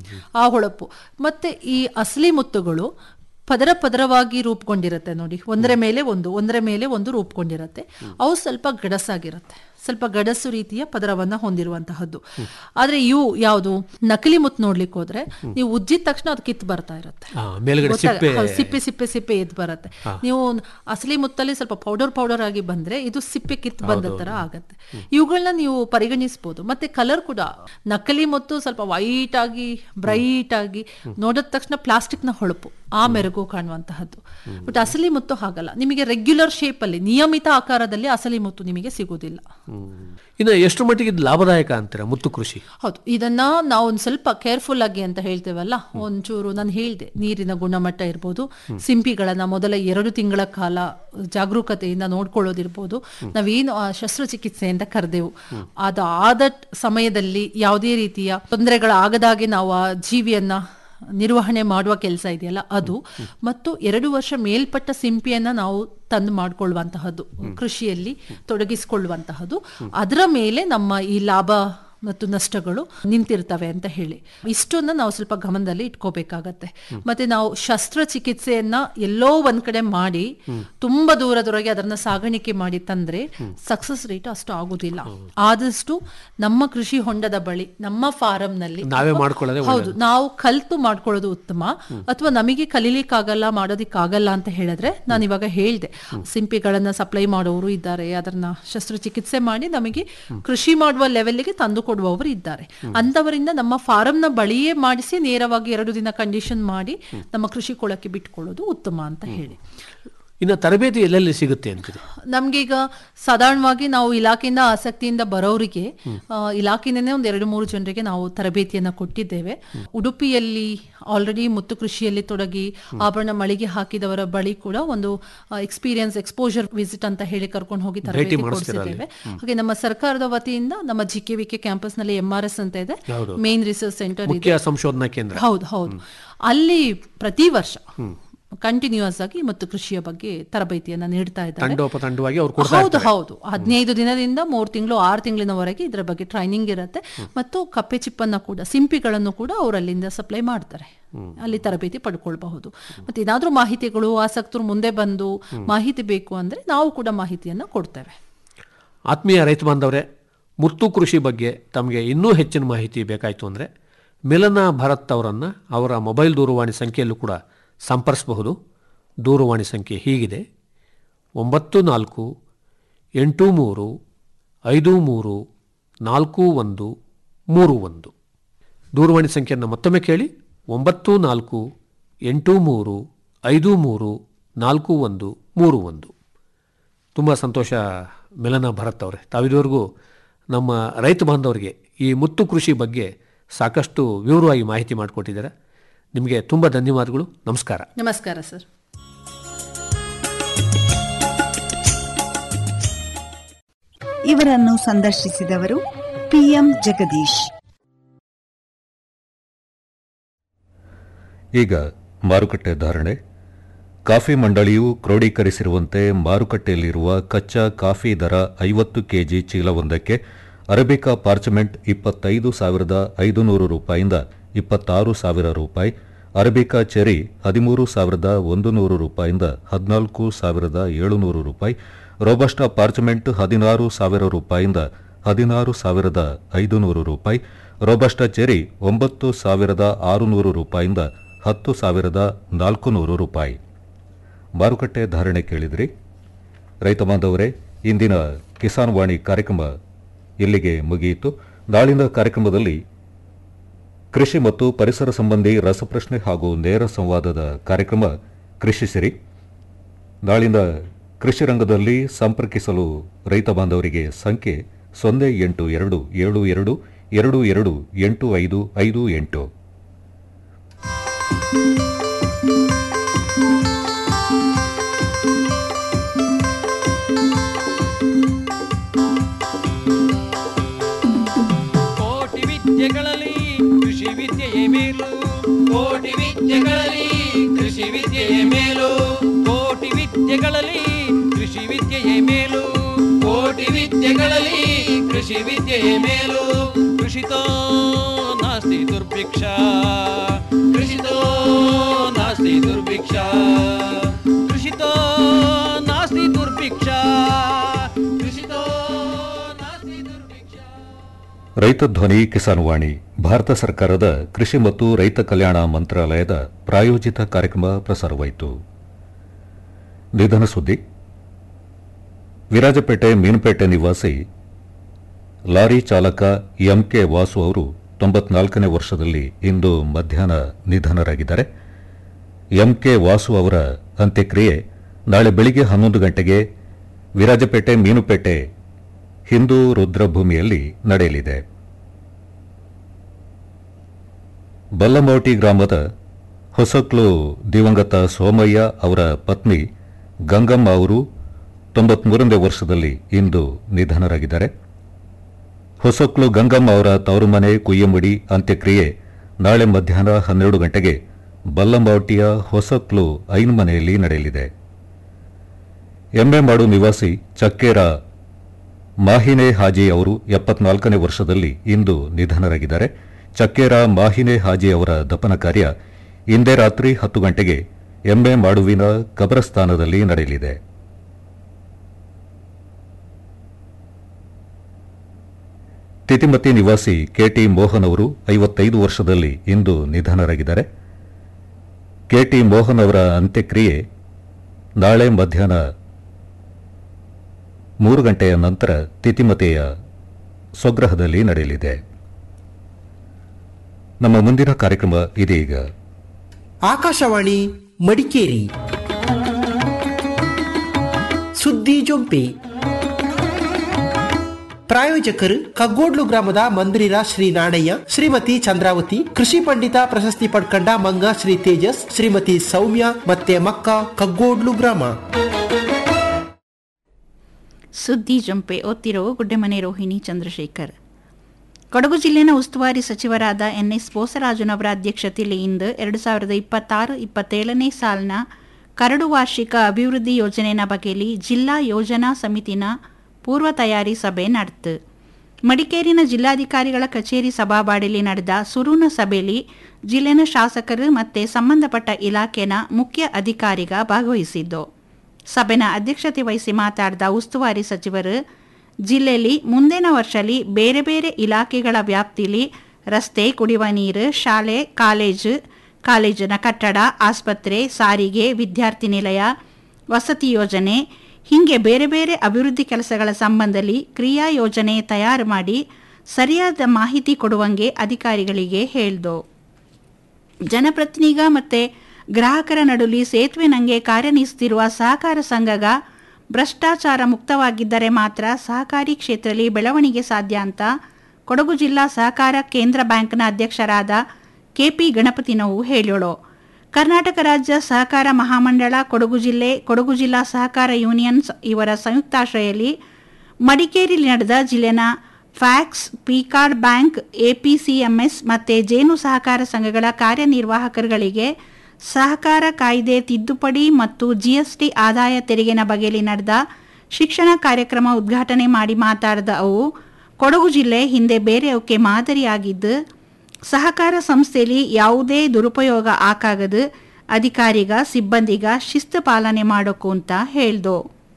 ಆ ಹೊಳಪು ಮತ್ತೆ ಈ ಅಸಲಿ ಮುತ್ತುಗಳು ಪದರ ಪದರವಾಗಿ ರೂಪುಗೊಂಡಿರುತ್ತೆ ನೋಡಿ ಒಂದರ ಮೇಲೆ ಒಂದು ಒಂದರ ಮೇಲೆ ಒಂದು ರೂಪುಗೊಂಡಿರುತ್ತೆ ಅವು ಸ್ವಲ್ಪ ಗಡಸಾಗಿರುತ್ತೆ ಸ್ವಲ್ಪ ಗಡಸು ರೀತಿಯ ಪದರವನ್ನ ಹೊಂದಿರುವಂತಹದ್ದು ಆದ್ರೆ ಇವು ಯಾವುದು ನಕಲಿ ಮುತ್ತು ನೋಡ್ಲಿಕ್ಕೆ ಹೋದ್ರೆ ನೀವು ಉಜ್ಜಿದ ತಕ್ಷಣ ಅದು ಕಿತ್ತು ಬರ್ತಾ ಇರುತ್ತೆ ಆ, ಮೇಲ್ಗಡೆ ಗೊತ್ತಾಗ- ಸಿಪ್ಪೆ ಹೌದು, ಸಿಪ್ಪೆ ಸಿಪ್ಪೆ ಸಿಪ್ಪೆ ಎದ್ದು ಬರುತ್ತೆ ನೀವು ಅಸಲಿ ಮುತ್ತಲ್ಲಿ ಸ್ವಲ್ಪ ಪೌಡರ್ ಪೌಡರ್ ಆಗಿ ಬಂದ್ರೆ ಇದು ಸಿಪ್ಪೆ ಕಿತ್ತು ಬಂದ ತರ ಆಗತ್ತೆ ಇವುಗಳನ್ನ ನೀವು ಪರಿಗಣಿಸಬಹುದು ಮತ್ತೆ ಕಲರ್ ಕೂಡ ನಕಲಿ ಮುತ್ತು ಸ್ವಲ್ಪ ವೈಟ್ ಆಗಿ ಬ್ರೈಟ್ ಆಗಿ ನೋಡಿದ ತಕ್ಷಣ ಪ್ಲಾಸ್ಟಿಕ್ ನ ಹೊಳಪು ಆ ಮೆರುಗು ಕಾಣುವಂತಹದ್ದು ಬಟ್ ಅಸಲಿ ಮುತ್ತು ಹಾಗಲ್ಲ ನಿಮಗೆ ರೆಗ್ಯುಲರ್ ಶೇಪ್ ಅಲ್ಲಿ ನಿಯಮಿತ ಆಕಾರದಲ್ಲಿ ಅಸಲಿ ಮುತ್ತು ನಿಮಗೆ ಸಿಗುವುದಿಲ್ಲ ಇನ್ನು ಎಷ್ಟು ಮಟ್ಟಿಗೆ ಇದು ಲಾಭದಾಯಕ ಅಂತೀರಾ ಮುತ್ತು ಕೃಷಿ ಹೌದು ಇದನ್ನ ನಾವು ಒಂದು ಸ್ವಲ್ಪ ಕೇರ್ಫುಲ್ ಆಗಿ ಅಂತ ಹೇಳ್ತೇವಲ್ಲ ಒಂಚೂರು ನಾನು ಹೇಳ್ದೆ ನೀರಿನ ಗುಣಮಟ್ಟ ಇರ್ಬೋದು ಸಿಂಪಿಗಳನ್ನ ಮೊದಲ ಎರಡು ತಿಂಗಳ ಕಾಲ ಜಾಗರೂಕತೆಯಿಂದ ನೋಡ್ಕೊಳ್ಳೋದಿರ್ಬೋದು ನಾವೇನು ಆ ಶಸ್ತ್ರಚಿಕಿತ್ಸೆ ಅಂತ ಕರೆದೆವು ಅದಾದ ಸಮಯದಲ್ಲಿ ಯಾವುದೇ ರೀತಿಯ ತೊಂದರೆಗಳಾಗದಾಗೆ ನಾವು ಆ ಜೀವಿಯನ್ನ ನಿರ್ವಹಣೆ ಮಾಡುವ ಕೆಲಸ ಇದೆಯಲ್ಲ ಅದು ಮತ್ತು ಎರಡು ವರ್ಷ ಮೇಲ್ಪಟ್ಟ ಸಿಂಪಿಯನ್ನ ನಾವು ತಂದು ಮಾಡ್ಕೊಳ್ಳುವಂತಹದ್ದು ಕೃಷಿಯಲ್ಲಿ ತೊಡಗಿಸಿಕೊಳ್ಳುವಂತಹದ್ದು ಅದರ ಮೇಲೆ ನಮ್ಮ ಈ ಲಾಭ ಮತ್ತು ನಷ್ಟಗಳು ನಿಂತಿರ್ತವೆ ಅಂತ ಹೇಳಿ ಇಷ್ಟನ್ನ ನಾವು ಸ್ವಲ್ಪ ಗಮನದಲ್ಲಿ ಇಟ್ಕೋಬೇಕಾಗತ್ತೆ ಮತ್ತೆ ನಾವು ಶಸ್ತ್ರಚಿಕಿತ್ಸೆಯನ್ನ ಎಲ್ಲೋ ಒಂದ್ ಕಡೆ ಮಾಡಿ ತುಂಬಾ ದೂರದವರೆಗೆ ಅದನ್ನ ಸಾಗಾಣಿಕೆ ಮಾಡಿ ತಂದ್ರೆ ಸಕ್ಸಸ್ ರೇಟ್ ಅಷ್ಟು ಆಗುದಿಲ್ಲ ಆದಷ್ಟು ನಮ್ಮ ಕೃಷಿ ಹೊಂಡದ ಬಳಿ ನಮ್ಮ ಫಾರಂನಲ್ಲಿ ನಾವೇ ಮಾಡ್ಕೊಳ್ಳೋದೇ ಹೌದು ನಾವು ಕಲ್ತು ಮಾಡ್ಕೊಳ್ಳೋದು ಉತ್ತಮ ಅಥವಾ ನಮಗೆ ಕಲೀಲಿಕ್ಕಾಗಲ್ಲ ಮಾಡೋದಿಕ್ಕಾಗಲ್ಲ ಅಂತ ಹೇಳಿದ್ರೆ ನಾನು ಇವಾಗ ಹೇಳ್ದೆ ಸಿಂಪಿಗಳನ್ನ ಸಪ್ಲೈ ಮಾಡೋರು ಇದ್ದಾರೆ ಅದನ್ನ ಶಸ್ತ್ರಚಿಕಿತ್ಸೆ ಮಾಡಿ ನಮಗೆ ಕೃಷಿ ಮಾಡುವ ಲೆವೆಲ್ಗೆ ತಂದು ಕೊಡುವವರು ಇದ್ದಾರೆ ಅಂತವರಿಂದ ನಮ್ಮ ಫಾರಂನ ಬಳಿಯೇ ಮಾಡಿಸಿ ನೇರವಾಗಿ ಎರಡು ದಿನ ಕಂಡೀಷನ್ ಮಾಡಿ ನಮ್ಮ ಕೃಷಿ ಕೊಳಕ್ಕೆ ಬಿಟ್ಕೊಳ್ಳೋದು ಉತ್ತಮ ಅಂತ ಹೇಳಿ ಇನ್ನು ತರಬೇತಿ ಎಲ್ಲೆಲ್ಲಿ ಸಿಗುತ್ತೆ ಅಂತೀರಿ ನಮ್ಗೀಗ ಸಾಧಾರಣವಾಗಿ ನಾವು ಇಲಾಖೆಯಿಂದ ಆಸಕ್ತಿಯಿಂದ ಬರೋರಿಗೆ ಆ, ಇಲಾಖೆಯಿಂದನೇ ಒಂದು ಎರಡು ಮೂರು ಜನರಿಗೆ ನಾವು ತರಬೇತಿಯನ್ನ ಕೊಟ್ಟಿದ್ದೇವೆ ಉಡುಪಿಯಲ್ಲಿ ಆಲ್ರೆಡಿ ಮುತ್ತು ಕೃಷಿಯಲ್ಲಿ ತೊಡಗಿ ಆಭರಣ ಮಳಿಗೆ ಹಾಕಿದವರ ಬಳಿ ಕೂಡ ಒಂದು ಎಕ್ಸ್ಪೀರಿಯನ್ಸ್ ಎಕ್ಸ್ಪೋಜರ್ ವಿಸಿಟ್ ಅಂತ ಹೇಳಿ ಕರ್ಕೊಂಡು ಹೋಗಿ ತರಬೇತಿ ಮಾಡಿಸ್ತೀರಾ ಕೊಡಿಸಿದ್ದೇವೆ ಹಾಗೆ ನಮ್ಮ ಸರ್ಕಾರದ ವತಿಯಿಂದ ನಮ್ಮ G K V K campus ನಲ್ಲಿ ಎಂ ಆರ್ ಎಸ್ ಅಂತ ಇದೆ ಹೌದು. ಮೇನ್ ರಿಸರ್ಚ್ ಸೆಂಟರ್ ಇದೆ ಮುಖ್ಯ ಸಂಶೋಧನಾ ಕೇಂದ್ರ ಹೌದು ಹೌದು ಅಲ್ಲಿ ಪ್ರತಿ ವರ್ಷ ಕಂಟಿನ್ಯೂಸ್ ಆಗಿ ಮತ್ತು ಕೃಷಿಯ ಬಗ್ಗೆ ತರಬೇತಿಯನ್ನ ನೀಡ್ತಾ ಇದ್ದಾರೆ ತಂಡೋಪತಂಡವಾಗಿ ಅವ್ರು ಕೊಡ್ತಾ ಹೌದು ಹೌದು ಹದಿನೈದು ದಿನದಿಂದ ಮೂರು ತಿಂಗಳು ಆರು ತಿಂಗಳಿನವರೆಗೆ ಇದರ ಬಗ್ಗೆ ಟ್ರೈನಿಂಗ್ ಇರುತ್ತೆ ಮತ್ತು ಕಪ್ಪೆ ಚಿಪ್ಪನ್ನ ಕೂಡ ಸಿಂಪಿಗಳನ್ನು ಕೂಡ ಅವರು ಅಲ್ಲಿಂದ ಸಪ್ಲೈ ಮಾಡ್ತಾರೆ ಅಲ್ಲಿ ತರಬೇತಿ ಪಡ್ಕೊಳ್ಬಹುದು ಮತ್ತೆ ಏನಾದ್ರೂ ಮಾಹಿತಿಗಳು ಆಸಕ್ತರು ಮುಂದೆ ಬಂದು ಮಾಹಿತಿ ಬೇಕು ಅಂದ್ರೆ ನಾವು ಕೂಡ ಮಾಹಿತಿಯನ್ನ ಕೊಡ್ತೇವೆ ಆತ್ಮೀಯ ರೈತ ಬಾಂಧವರೇ ಮುತ್ತು ಕೃಷಿ ಬಗ್ಗೆ ತಮಗೆ ಇನ್ನೂ ಹೆಚ್ಚಿನ ಮಾಹಿತಿ ಬೇಕಾಯಿತು ಅಂದರೆ ಮಿಲನ ಭರತ್ ಅವರನ್ನು ಅವರ ಮೊಬೈಲ್ ದೂರವಾಣಿ ಸಂಖ್ಯೆಯಲ್ಲೂ ಕೂಡ ಸಂಪರ್ಸಬಹುದು ದೂರವಾಣಿ ಸಂಖ್ಯೆ ಹೀಗಿದೆ ಒಂಬತ್ತು ನಾಲ್ಕು ಎಂಟು ಮೂರು ಐದು ಮೂರು ನಾಲ್ಕು ಒಂದು ಮೂರು ಒಂದು ದೂರವಾಣಿ ಸಂಖ್ಯೆಯನ್ನು ಮತ್ತೊಮ್ಮೆ ಕೇಳಿ ಒಂಬತ್ತು ನಾಲ್ಕು ಎಂಟು ಮೂರು ಐದು ಮೂರು ನಾಲ್ಕು ಒಂದು ಮೂರು ಒಂದು ತುಂಬ ಸಂತೋಷ ಮಿಲನ ಭರತ್ ಅವರೇ ತಾವಿದುವರೆಗೂ ನಮ್ಮ ರೈತ ಬಾಂಧವರಿಗೆ ಈ ಮುತ್ತು ಕೃಷಿ ಬಗ್ಗೆ ಸಾಕಷ್ಟು ವಿವರವಾಗಿ ಮಾಹಿತಿ ಮಾಡಿಕೊಟ್ಟಿದ್ದಾರೆ ನಿಮಗೆ ತುಂಬ ಧನ್ಯವಾದಗಳು ನಮಸ್ಕಾರ ನಮಸ್ಕಾರ ಸರ್ ಇವರನ್ನು ಸಂದರ್ಶಿಸಿದವರು ಪಿಎಂ ಜಗದೀಶ್ ಈಗ ಮಾರುಕಟ್ಟೆ ಧಾರಣೆ ಕಾಫಿ ಮಂಡಳಿಯು ಕ್ರೋಢೀಕರಿಸಿರುವಂತೆ ಮಾರುಕಟ್ಟೆಯಲ್ಲಿರುವ ಕಚ್ಚಾ ಕಾಫಿ ದರ ಐವತ್ತು ಕೆಜಿ ಚೀಲವೊಂದಕ್ಕೆ ಅರಬಿಕಾ ಪಾರ್ಚಮೆಂಟ್ ಇಪ್ಪತ್ತೈದು ಸಾವಿರದ ಐದುನೂರು ರೂಪಾಯಿಂದ ಇಪ್ಪತ್ತಾರು ಸಾವಿರ ರೂಪಾಯಿ ಅರಬಿಕಾ ಚೆರಿ ಹದಿಮೂರು ಸಾವಿರದ ಒಂದು ನೂರು ರೂಪಾಯಿಂದ ಹದಿನಾಲ್ಕು ಸಾವಿರದ ಏಳುನೂರು ರೂಪಾಯಿ ರೋಬಸ್ಟಾ ಪಾರ್ಚಮೆಂಟ್ ಹದಿನಾರು ಸಾವಿರ ರೂಪಾಯಿಂದ ಹದಿನಾರು ಸಾವಿರದ ಐದುನೂರು ರೂಪಾಯಿ ರೋಬಸ್ಟಾ ಚೆರಿ ಒಂಬತ್ತು ಸಾವಿರದ ಆರುನೂರು ರೂಪಾಯಿಂದ ಹತ್ತು ಸಾವಿರದ ನಾಲ್ಕು ನೂರು ರೂಪಾಯಿ ಮಾರುಕಟ್ಟೆ ಧಾರಣೆ ಕೇಳಿದ್ರಿ ರೈತ ಬಾಂಧವರೇ ಇಂದಿನ ಕಿಸಾನ್ ವಾಣಿ ಕಾರ್ಯಕ್ರಮ ಇಲ್ಲಿಗೆ ಮುಗಿಯಿತು ನಾಳಿನ ಕಾರ್ಯಕ್ರಮದಲ್ಲಿ ಕೃಷಿ ಮತ್ತು ಪರಿಸರ ಸಂಬಂಧಿ ರಸಪ್ರಶ್ನೆ ಹಾಗೂ ನೇರ ಸಂವಾದದ ಕಾರ್ಯಕ್ರಮ ಕೃಷಿಸಿರಿ ನಾಳಿನ ಕೃಷಿ ರಂಗದಲ್ಲಿ ಸಂಪರ್ಕಿಸಲು ರೈತ ಬಾಂಧವರಿಗೆ ಸಂಖ್ಯೆ ಸೊನ್ನೆ ಎಂಟು ಎರಡು ಏಳು ಎರಡು ಎರಡು ಎರಡು ಎಂಟು ಐದು ಐದು ಎಂಟು ಕೋಟಿ ವಿದ್ಯೆಗಳಲ್ಲಿ ಕೃಷಿ ವಿದ್ಯೆಯೇ ಮೇಲು ಕೋಟಿ ವಿದ್ಯೆಗಳಲ್ಲಿ ಕೃಷಿ ವಿದ್ಯೆಯೇ ಮೇಲು ಕೋಟಿ ವಿದ್ಯೆಗಳಲ್ಲಿ ಕೃಷಿ ವಿದ್ಯೆಯೇ ಮೇಲು ಕೋಟಿ ವಿದ್ಯೆಗಳಲ್ಲಿ ಕೃಷಿ ವಿದ್ಯೆಯೇ ಮೇಲು ಕೃಷಿತೋ ನಾಸ್ತಿ ದುರ್ಭಿಕ್ಷ ಕೃಷಿತೋ ನಾಸ್ತಿ ದುರ್ಭಿಕ್ಷ ಕೃಷಿತೋ ನಾಸ್ತಿ ದುರ್ಭಿಕ್ಷ ಕೃಷಿತೋ ನಾಸ್ತಿ ದುರ್ಭಿಕ್ಷ ರೈತ ಧ್ವನಿ ಕಿಸಾನ್ ವಾಣಿ ಭಾರತ ಸರ್ಕಾರದ ಕೃಷಿ ಮತ್ತು ರೈತ ಕಲ್ಯಾಣ ಮಂತ್ರಾಲಯದ ಪ್ರಾಯೋಜಿತ ಕಾರ್ಯಕ್ರಮ ಪ್ರಸಾರವಾಯಿತು ನಿಧನ ಸುದ್ದಿ ವಿರಾಜಪೇಟೆ ಮೀನುಪೇಟೆ ನಿವಾಸಿ ಲಾರಿ ಚಾಲಕ ಎಂಕೆ ವಾಸು ಅವರು ತೊಂಬತ್ನಾಲ್ಕನೇ ವರ್ಷದಲ್ಲಿ ಇಂದು ಮಧ್ಯಾಹ್ನ ನಿಧನರಾಗಿದ್ದಾರೆ ಎಂಕೆ ವಾಸು ಅವರ ಅಂತ್ಯಕ್ರಿಯೆ ನಾಳೆ ಬೆಳಿಗ್ಗೆ ಹನ್ನೊಂದು ಗಂಟೆಗೆ ವಿರಾಜಪೇಟೆ ಮೀನುಪೇಟೆ ಹಿಂದೂ ರುದ್ರಭೂಮಿಯಲ್ಲಿ ನಡೆಯಲಿದೆ ಬಲ್ಲಮೌಟಿ ಗ್ರಾಮದ ಹೊಸಕ್ಲು ದಿವಂಗತ ಸೋಮಯ್ಯ ಅವರ ಪತ್ನಿ ಗಂಗಮ್ಮ ಅವರು ತೊಂಬತ್ಮೂರನೇ ವರ್ಷದಲ್ಲಿ ಇಂದು ನಿಧನರಾಗಿದ್ದಾರೆ ಹೊಸಕ್ಲು ಗಂಗಮ್ಮ ಅವರ ತವರುಮನೆ ಕುಯ್ಯಮುಡಿ ಅಂತ್ಯಕ್ರಿಯೆ ನಾಳೆ ಮಧ್ಯಾಹ್ನ ಹನ್ನೆರಡು ಗಂಟೆಗೆ ಬಲ್ಲಂಬಾವಟಿಯ ಹೊಸಕ್ಲು ಐನ್ ಮನೆಯಲ್ಲಿ ನಡೆಯಲಿದೆ ಎಮ್ಮೆಮಾಡು ನಿವಾಸಿ ಚಕ್ಕೇರ ಮಾಹಿನೆ ಹಾಜಿ ಅವರು ಎಪ್ಪತ್ನಾಲ್ಕನೇ ವರ್ಷದಲ್ಲಿ ಇಂದು ನಿಧನರಾಗಿದ್ದಾರೆ ಚಕ್ಕೇರ ಮಾಹಿನೆ ಹಾಜಿ ಅವರ ದಫನ ಕಾರ್ಯ ಇಂದೇ ರಾತ್ರಿ ಹತ್ತು ಗಂಟೆಗೆ ಎಮ್ಮೆ ಮಾಡುವಿನ ಕಬರಸ್ಥಾನದಲ್ಲಿ ನಡೆಯಲಿದೆ ತಿತಿಮತಿ ನಿವಾಸಿ ಕೆಟಿ ಮೋಹನ್ ಅವರು ಐವತ್ತೈದು ವರ್ಷದಲ್ಲಿ ಇಂದು ನಿಧನರಾಗಿದ್ದಾರೆ ಕೆಟಿ ಮೋಹನ್ ಅವರ ಅಂತ್ಯಕ್ರಿಯೆ ನಾಳೆ ಮಧ್ಯಾಹ್ನ ಮೂರು ಗಂಟೆಯ ನಂತರ ತಿತಿಮತೆಯ ಸ್ವಗ್ರಹದಲ್ಲಿ ನಡೆಯಲಿದೆ ನಮ್ಮ ಮುಂದಿನ ಕಾರ್ಯಕ್ರಮ ಇದೀಗ ಆಕಾಶವಾಣಿ ಮಡಿಕೇರಿ ಸುದ್ದಿ ಜೊಂಪೆ ಪ್ರಾಯೋಜಕರು ಕಗ್ಗೋಡ್ಲು ಗ್ರಾಮದ ಮಂದಿರ ಶ್ರೀ ನಾಣಯ್ಯ ಶ್ರೀಮತಿ ಚಂದ್ರಾವತಿ ಕೃಷಿ ಪಂಡಿತ ಪ್ರಶಸ್ತಿ ಪಡ್ಕಂಡ ಮಂಗ ಶ್ರೀ ತೇಜಸ್ ಶ್ರೀಮತಿ ಸೌಮ್ಯ ಮತ್ತೆ ಮಕ್ಕ ಕಗ್ಗೋಡ್ಲು ಗ್ರಾಮ ಸುದ್ದಿ ಜಂಪೆ ಓದ್ತಿರೋ ಗುಡ್ಡೆಮನೆ ರೋಹಿಣಿ ಚಂದ್ರಶೇಖರ್ ಕೊಡಗು ಜಿಲ್ಲೆನ ಉಸ್ತುವಾರಿ ಸಚಿವರಾದ ಎನ್ಎಸ್ ಬೋಸರಾಜುನವರ ಅಧ್ಯಕ್ಷತೆಯಲ್ಲಿ ಇಂದು ಎರಡು ಸಾವಿರದ ಇಪ್ಪತ್ತಾರು ಇಪ್ಪತ್ತೇಳನೇ ಸಾಲಿನ ಕರಡು ವಾರ್ಷಿಕ ಅಭಿವೃದ್ಧಿ ಯೋಜನೆನ ಬಗೆಯಲ್ಲಿ ಜಿಲ್ಲಾ ಯೋಜನಾ ಸಮಿತಿನ ಪೂರ್ವ ತಯಾರಿ ಸಭೆ ನಡೆತು ಮಡಿಕೇರಿನ ಜಿಲ್ಲಾಧಿಕಾರಿಗಳ ಕಚೇರಿ ಸಭಾಬಾಡಿಲಿ ನಡೆದ ಸುರೂನ ಸಭೆಯಲ್ಲಿ ಜಿಲ್ಲೆನ ಶಾಸಕರು ಮತ್ತು ಸಂಬಂಧಪಟ್ಟ ಇಲಾಖೆನ ಮುಖ್ಯ ಅಧಿಕಾರಿಗ ಭಾಗವಹಿಸಿದ್ದು ಸಭೆನ ಅಧ್ಯಕ್ಷತೆ ವಹಿಸಿ ಮಾತಾಡಿದ ಉಸ್ತುವಾರಿ ಸಚಿವರು ಜಿಲ್ಲೆಯಲ್ಲಿ ಮುಂದಿನ ವರ್ಷಲಿ ಬೇರೆ ಬೇರೆ ಇಲಾಖೆಗಳ ವ್ಯಾಪ್ತಿಲಿ ರಸ್ತೆ ಕುಡಿಯುವ ನೀರು ಶಾಲೆ ಕಾಲೇಜು ಕಾಲೇಜಿನ ಕಟ್ಟಡ ಆಸ್ಪತ್ರೆ ಸಾರಿಗೆ ವಿದ್ಯಾರ್ಥಿ ನಿಲಯ ವಸತಿ ಯೋಜನೆ ಹೀಗೆ ಬೇರೆ ಬೇರೆ ಅಭಿವೃದ್ಧಿ ಕೆಲಸಗಳ ಸಂಬಂಧದಲ್ಲಿ ಕ್ರಿಯಾ ಯೋಜನೆ ತಯಾರು ಮಾಡಿ ಸರಿಯಾದ ಮಾಹಿತಿ ಕೊಡುವಂಗೆ ಅಧಿಕಾರಿಗಳಿಗೆ ಹೇಳ್ದು ಜನಪ್ರತಿನಿಗ ಮತ್ತು ಗ್ರಾಹಕರ ನಡುವೆ ಸೇತುವೆ ನಂಗೆ ಕಾರ್ಯನಿರ್ವಹಿಸುತ್ತಿರುವ ಸಹಕಾರ ಸಂಘಗ ಭ್ರಷ್ಟಾಚಾರ ಮುಕ್ತವಾಗಿದ್ದರೆ ಮಾತ್ರ ಸಹಕಾರಿ ಕ್ಷೇತ್ರದಲ್ಲಿ ಬೆಳವಣಿಗೆ ಸಾಧ್ಯ ಅಂತ ಕೊಡಗು ಜಿಲ್ಲಾ ಸಹಕಾರ ಕೇಂದ್ರ ಬ್ಯಾಂಕ್ನ ಅಧ್ಯಕ್ಷರಾದ ಕೆಪಿ ಗಣಪತಿನವು ಹೇಳೋಳು ಕರ್ನಾಟಕ ರಾಜ್ಯ ಸಹಕಾರ ಮಹಾಮಂಡಳ ಕೊಡಗು ಜಿಲ್ಲೆ ಕೊಡಗು ಜಿಲ್ಲಾ ಸಹಕಾರ ಯೂನಿಯನ್ಸ್ ಇವರ ಸಂಯುಕ್ತಾಶ್ರಯಲ್ಲಿ ಮಡಿಕೇರಿಯಲ್ಲಿ ನಡೆದ ಜಿಲ್ಲೆನ ಫ್ಯಾಕ್ಸ್ ಪಿಕಾರ್ಡ್ ಬ್ಯಾಂಕ್ ಎಪಿಸಿಎಂಎಸ್ ಮತ್ತು ಜೇನು ಸಹಕಾರ ಸಂಘಗಳ ಕಾರ್ಯನಿರ್ವಾಹಕರುಗಳಿಗೆ ಸಹಕಾರ ಕಾಯ್ದೆ ತಿದ್ದುಪಡಿ ಮತ್ತು ಜಿಎಸ್ಟಿ ಆದಾಯ ತೆರಿಗೆನ ಬಗೆಯಲ್ಲಿ ನಡೆದ ಶಿಕ್ಷಣ ಕಾರ್ಯಕ್ರಮ ಉದ್ಘಾಟನೆ ಮಾಡಿ ಮಾತಾಡಿದ ಅವು ಕೊಡಗು ಜಿಲ್ಲೆ ಹಿಂದೆ ಬೇರೆಯವಕ್ಕೆ ಮಾದರಿಯಾಗಿದ್ದು ಸಹಕಾರ ಸಂಸ್ಥೆಯಲ್ಲಿ ಯಾವುದೇ ದುರುಪಯೋಗ ಆಕಾಗದು ಅಧಿಕಾರಿಗ ಸಿಬ್ಬಂದಿಗ ಶಿಸ್ತು ಪಾಲನೆ ಮಾಡೋಕು ಅಂತ ಹೇಳ್ದು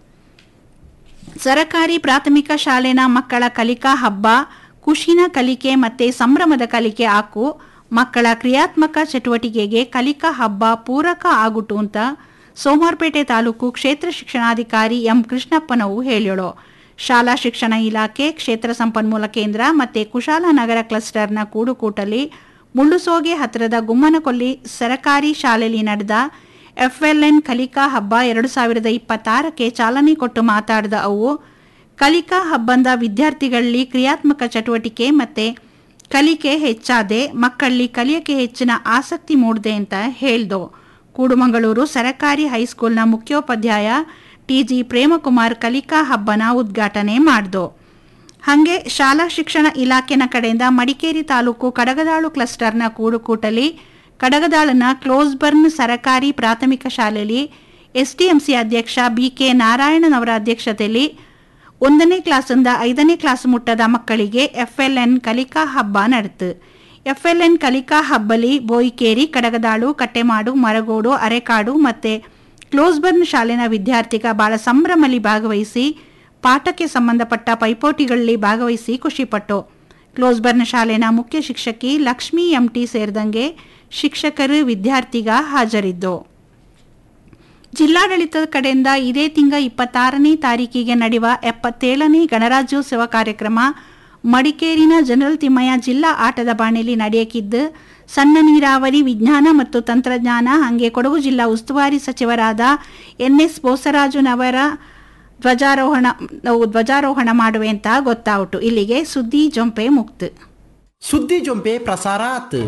ಸರಕಾರಿ ಪ್ರಾಥಮಿಕ ಶಾಲೆನ ಮಕ್ಕಳ ಕಲಿಕಾ ಹಬ್ಬ ಖುಷಿನ ಕಲಿಕೆ ಮತ್ತು ಸಂಭ್ರಮದ ಕಲಿಕೆ ಹಾಕು ಮಕ್ಕಳ ಕ್ರಿಯಾತ್ಮಕ ಚಟುವಟಿಕೆಗೆ ಕಲಿಕಾ ಹಬ್ಬ ಪೂರಕ ಆಗುಟ್ಟು ಅಂತ ಸೋಮವಾರಪೇಟೆ ತಾಲೂಕು ಕ್ಷೇತ್ರ ಶಿಕ್ಷಣಾಧಿಕಾರಿ ಎಂ ಕೃಷ್ಣಪ್ಪನವು ಹೇಳೋಳು ಶಾಲಾ ಶಿಕ್ಷಣ ಇಲಾಖೆ ಕ್ಷೇತ್ರ ಸಂಪನ್ಮೂಲ ಕೇಂದ್ರ ಮತ್ತು ಕುಶಾಲನಗರ ಕ್ಲಸ್ಟರ್ನ ಕೂಡುಕೂಟಲಿ ಮುಳ್ಳುಸೋಗೆ ಹತ್ತಿರದ ಗುಮ್ಮನಕೊಲ್ಲಿ ಸರಕಾರಿ ಶಾಲೆಯಲ್ಲಿ ನಡೆದ ಎಫ್ಎಲ್ಎನ್ ಕಲಿಕಾ ಹಬ್ಬ ಎರಡು ಸಾವಿರದ ಇಪ್ಪತ್ತಾರಕ್ಕೆ ಚಾಲನೆ ಕೊಟ್ಟು ಮಾತಾಡಿದ ಅವು ಕಲಿಕಾ ಹಬ್ಬಂದ ವಿದ್ಯಾರ್ಥಿಗಳಲ್ಲಿ ಕ್ರಿಯಾತ್ಮಕ ಚಟುವಟಿಕೆ ಮತ್ತು ಕಲಿಕೆ ಹೆಚ್ಚಾದೆ ಮಕ್ಕಳಲ್ಲಿ ಕಲಿಯಕ್ಕೆ ಹೆಚ್ಚಿನ ಆಸಕ್ತಿ ಮೂಡಿದೆ ಅಂತ ಹೇಳ್ದು ಕೂಡುಮಂಗಳೂರು ಸರಕಾರಿ ಹೈಸ್ಕೂಲ್ನ ಮುಖ್ಯೋಪಾಧ್ಯಾಯ ಟಿ ಜಿ ಪ್ರೇಮಕುಮಾರ್ ಕಲಿಕಾ ಹಬ್ಬನ ಉದ್ಘಾಟನೆ ಮಾಡ್ದು ಹಾಗೆ ಶಾಲಾ ಶಿಕ್ಷಣ ಇಲಾಖೆನ ಕಡೆಯಿಂದ ಮಡಿಕೇರಿ ತಾಲೂಕು ಕಡಗದಾಳು ಕ್ಲಸ್ಟರ್ನ ಕೂಡುಕೂಟಲಿ ಕಡಗದಾಳನ ಕ್ಲೋಸ್ಬರ್ನ್ ಸರಕಾರಿ ಪ್ರಾಥಮಿಕ ಶಾಲೆಯಲ್ಲಿ ಎಸ್ಟಿಎಂಸಿ ಅಧ್ಯಕ್ಷ ಬಿ ಕೆ ನಾರಾಯಣನ್ ಅವರ ಅಧ್ಯಕ್ಷತೆಯಲ್ಲಿ ಒಂದನೇ ಕ್ಲಾಸಿಂದ ಐದನೇ ಕ್ಲಾಸ್ ಮುಟ್ಟದ ಮಕ್ಕಳಿಗೆ ಎಫ್ಎಲ್ಎನ್ ಕಲಿಕಾ ಹಬ್ಬ ನಡೆತು ಎಫ್ಎಲ್ಎನ್ ಕಲಿಕಾ ಹಬ್ಬಲಿ ಬೋಯಿಕೇರಿ ಕಡಗದಾಳು ಕಟ್ಟೆಮಾಡು ಮರಗೋಡು ಅರೆಕಾಡು ಮತ್ತು ಕ್ಲೋಸ್ಬರ್ನ್ ಶಾಲೆನ ವಿದ್ಯಾರ್ಥಿಗ ಭಾಳ ಸಂಭ್ರಮಲ್ಲಿ ಭಾಗವಹಿಸಿ ಪಾಠಕ್ಕೆ ಸಂಬಂಧಪಟ್ಟ ಪೈಪೋಟಿಗಳಲ್ಲಿ ಭಾಗವಹಿಸಿ ಖುಷಿಪಟ್ಟು ಕ್ಲೋಸ್ಬರ್ನ್ ಶಾಲೆನ ಮುಖ್ಯ ಶಿಕ್ಷಕಿ ಲಕ್ಷ್ಮೀ ಎಂಟಿ ಸೇರಿದಂಗೆ ಶಿಕ್ಷಕರು ವಿದ್ಯಾರ್ಥಿಗ ಹಾಜರಿದ್ದು ಜಿಲ್ಲಾಡಳಿತದ ಕಡೆಯಿಂದ ಇದೇ ತಿಂಗ ಇಪ್ಪತ್ತಾರನೇ ತಾರೀಕಿಗೆ ನಡೆಯುವ ಎಪ್ಪತ್ತೇಳನೇ ಗಣರಾಜ್ಯೋತ್ಸವ ಕಾರ್ಯಕ್ರಮ ಮಡಿಕೇರಿನ ಜನರಲ್ ತಿಮ್ಮಯ್ಯ ಜಿಲ್ಲಾ ಆಟದ ಬಾಣೆಯಲ್ಲಿ ನಡೆಯಕಿದ್ದು ಸಣ್ಣ ನೀರಾವರಿ ವಿಜ್ಞಾನ ಮತ್ತು ತಂತ್ರಜ್ಞಾನ ಹಾಗೆ ಕೊಡಗು ಜಿಲ್ಲಾ ಉಸ್ತುವಾರಿ ಸಚಿವರಾದ ಎನ್ಎಸ್ ಬೋಸರಾಜುನವರ ಧ್ವಜಾರೋಹಣ ನಾವು ಧ್ವಜಾರೋಹಣ ಮಾಡುವೆ ಅಂತ ಗೊತ್ತಾಯಿತು ಇಲ್ಲಿಗೆ ಸುದ್ದಿ ಜೊಂಪೆ ಮುಕ್ತು ಸುದ್ದಿ ಜೊಂಪೆ ಪ್ರಸಾರ ಆತು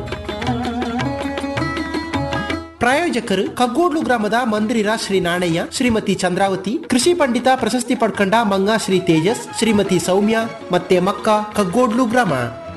ಪ್ರಾಯೋಜಕರು ಕಗ್ಗೋಡ್ಲು ಗ್ರಾಮದ ಮಂದಿರ ಶ್ರೀ ನಾಣಯ್ಯ ಶ್ರೀಮತಿ ಚಂದ್ರಾವತಿ ಕೃಷಿ ಪಂಡಿತ ಪ್ರಶಸ್ತಿ ಪಡ್ಕಂಡ ಮಂಗ ಶ್ರೀ ತೇಜಸ್ ಶ್ರೀಮತಿ ಸೌಮ್ಯ ಮತ್ತೆ ಮಕ್ಕ ಕಗ್ಗೋಡ್ಲು ಗ್ರಾಮ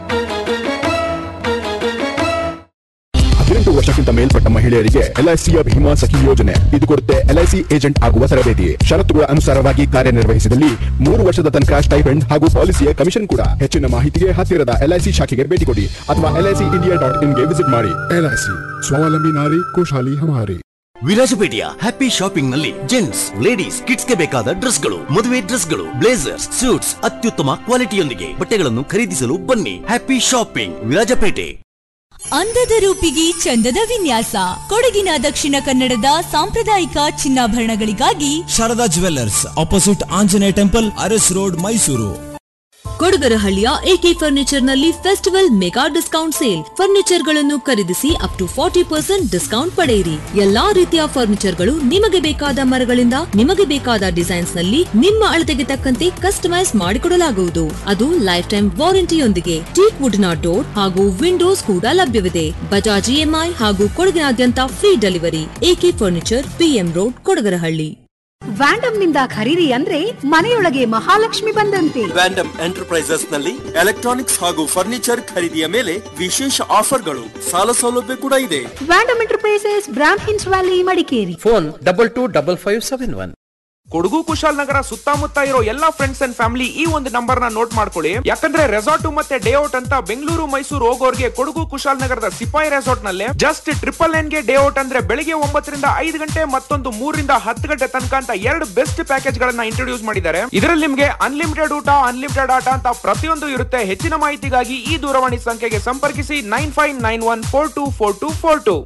ಹದಿನೆಂಟು ವರ್ಷಕ್ಕಿಂತ ಮೇಲ್ಪಟ್ಟ ಮಹಿಳೆಯರಿಗೆ ಎಲ್ಐಸಿಯ ಭೀಮಾ ಸಖಿ ಯೋಜನೆ ಇದು ಕೊಡುತ್ತೆ ಎಲ್ಐಸಿ ಏಜೆಂಟ್ ಆಗುವ ತರಬೇತಿ ಷರತ್ತುಗಳ ಅನುಸಾರವಾಗಿ ಕಾರ್ಯನಿರ್ವಹಿಸಿದಲ್ಲಿ ಮೂರು ವರ್ಷದ ತನಕ ಸ್ಟೈಫೆಂಡ್ ಹಾಗೂ ಪಾಲಿಸಿಯ ಕಮಿಷನ್ ಕೂಡ ಹೆಚ್ಚಿನ ಮಾಹಿತಿಗೆ ಹತ್ತಿರದ ಎಲ್ಐಸಿ ಶಾಖೆಗೆ ಭೇಟಿ ಕೊಡಿ ಅಥವಾ ಎಲ್ಐಸಿ ಇಂಡಿಯಾ ಡಾಟ್ ಇನ್ಗೆ ವಿಸಿಟ್ ಮಾಡಿ ಎಲ್ಐಸಿ ಸ್ವಾವಲಂಬಿ ನಾರಿ ಖುಷಾಲಿ ಹಮಾರಿ ವಿರಾಜಪೇಟೆಯ ಹ್ಯಾಪಿ ಶಾಪಿಂಗ್ ನಲ್ಲಿ ಜೆಂಟ್ಸ್ ಲೇಡೀಸ್ ಕಿಡ್ಸ್ ಗೆ ಬೇಕಾದ ಡ್ರೆಸ್ ಗಳು ಮದುವೆ ಡ್ರೆಸ್ ಗಳು ಬ್ಲೇಸರ್ಸ್ ಸೂಟ್ಸ್ ಅತ್ಯುತ್ತಮ ಕ್ವಾಲಿಟಿಯೊಂದಿಗೆ ಬಟ್ಟೆಗಳನ್ನು ಖರೀದಿಸಲು ಬನ್ನಿ ಹ್ಯಾಪಿ ಶಾಪಿಂಗ್ ವಿರಾಜಪೇಟೆ ಅಂದದ ರೂಪಿಗೆ ಚಂದದ ವಿನ್ಯಾಸ ಕೊಡಗಿನ ದಕ್ಷಿಣ ಕನ್ನಡದ ಸಾಂಪ್ರದಾಯಿಕ ಚಿನ್ನಾಭರಣಗಳಿಗಾಗಿ Sharada jewellers opposite Anjaneya temple Aras road Mysuru ಕೊಡಗರಹಳ್ಳಿಯ ಎಕೆ ಫರ್ನಿಚರ್ ನಲ್ಲಿ festival mega discount sale furniture ಗಳನ್ನು ಖರೀದಿಸಿ up to forty percent discount ಪಡೆಯಿರಿ ಎಲ್ಲಾ ರೀತಿಯ ಫರ್ನಿಚರ್ ಗಳು ನಿಮಗೆ ಬೇಕಾದ ಮರಗಳಿಂದ ನಿಮಗೆ ಬೇಕಾದ ಡಿಸೈನ್ಸ್ ನಲ್ಲಿ ನಿಮ್ಮ ಅಳತೆಗೆ ತಕ್ಕಂತೆ ಕಸ್ಟಮೈಸ್ ಮಾಡಿಕೊಡಲಾಗುವುದು ಅದು ಲೈಫ್ ಟೈಮ್ ವಾರಂಟಿಯೊಂದಿಗೆ ಟೀಕ್ ವುಡ್ ನ ಡೋರ್ ಹಾಗೂ ವಿಂಡೋಸ್ ಕೂಡ ಲಭ್ಯವಿದೆ ಬಜಾಜ್ ಇಎಂಐ ಹಾಗೂ ಕೊಡಗಿನಾದ್ಯಂತ free delivery AK furniture PM road Kodagarahalli Vandam ನಿಂದ ಖರೀದಿ ಅಂದ್ರೆ ಮನೆಯೊಳಗೆ ಮಹಾಲಕ್ಷ್ಮಿ ಬಂದಂತೆ ವ್ಯಾಂಡಮ್ ಎಂಟರ್ಪ್ರೈಸಸ್ ನಲ್ಲಿ ಎಲೆಕ್ಟ್ರಾನಿಕ್ಸ್ ಹಾಗೂ ಫರ್ನಿಚರ್ ಖರೀದಿಯ ಮೇಲೆ ವಿಶೇಷ ಆಫರ್ಗಳು ಸಾಲ ಸೌಲಭ್ಯ ಕೂಡ ಇದೆ Vandam enterprises Brahmins valley Madikeri phone double two double five seven one Kodagu Kushalnagar ಸುತ್ತಮುತ್ತ ಇರೋ ಎಲ್ಲಾ ಫ್ರೆಂಡ್ಸ್ ಅಂಡ್ ಫ್ಯಾಮಿಲಿ ಈ ಒಂದು ನಂಬರ್ ನ ನೋಟ್ ಮಾಡ್ಕೊಳ್ಳಿ ಯಾಕಂದ್ರೆ ರೆಸಾರ್ಟ್ ಮತ್ತೆ ಡೇ ಔಟ್ ಅಂತ ಬೆಂಗಳೂರು ಮೈಸೂರು ಹೋಗೋರ್ಗೆ ಕೊಡಗು ಕುಶಾಲನಗರದ ಸಿಪಾಯಿ ರೆಸಾರ್ಟ್ ನಲ್ಲಿ ಜಸ್ಟ್ ಟ್ರಿಪಲ್ ನೈನ್ ಗೆ ಡೇ ಔಟ್ ಅಂದ್ರೆ ಬೆಳಿಗ್ಗೆ ಒಂಬತ್ತರಿಂದ ಐದು ಗಂಟೆ ಮತ್ತೊಂದು ಮೂರರಿಂದ ಹತ್ತು ಗಂಟೆ ತನಕ ಅಂತ ಎರಡು ಬೆಸ್ಟ್ ಪ್ಯಾಕೇಜ್ ಗಳನ್ನ ಇಂಟ್ರೊಡ್ಯೂಸ್ ಮಾಡಿದ್ದಾರೆ ಇದರಲ್ಲಿ ನಿಮ್ಗೆ ಅನ್ಲಿಮಿಟೆಡ್ ಊಟ ಅನ್ಲಿಮಿಟೆಡ್ ಆಟ ಅಂತ ಪ್ರತಿಯೊಂದು ಇರುತ್ತೆ ಹೆಚ್ಚಿನ ಮಾಹಿತಿಗಾಗಿ ಈ ದೂರವಾಣಿ ಸಂಖ್ಯೆಗೆ ಸಂಪರ್ಕಿಸಿ nine five nine one four two four two four two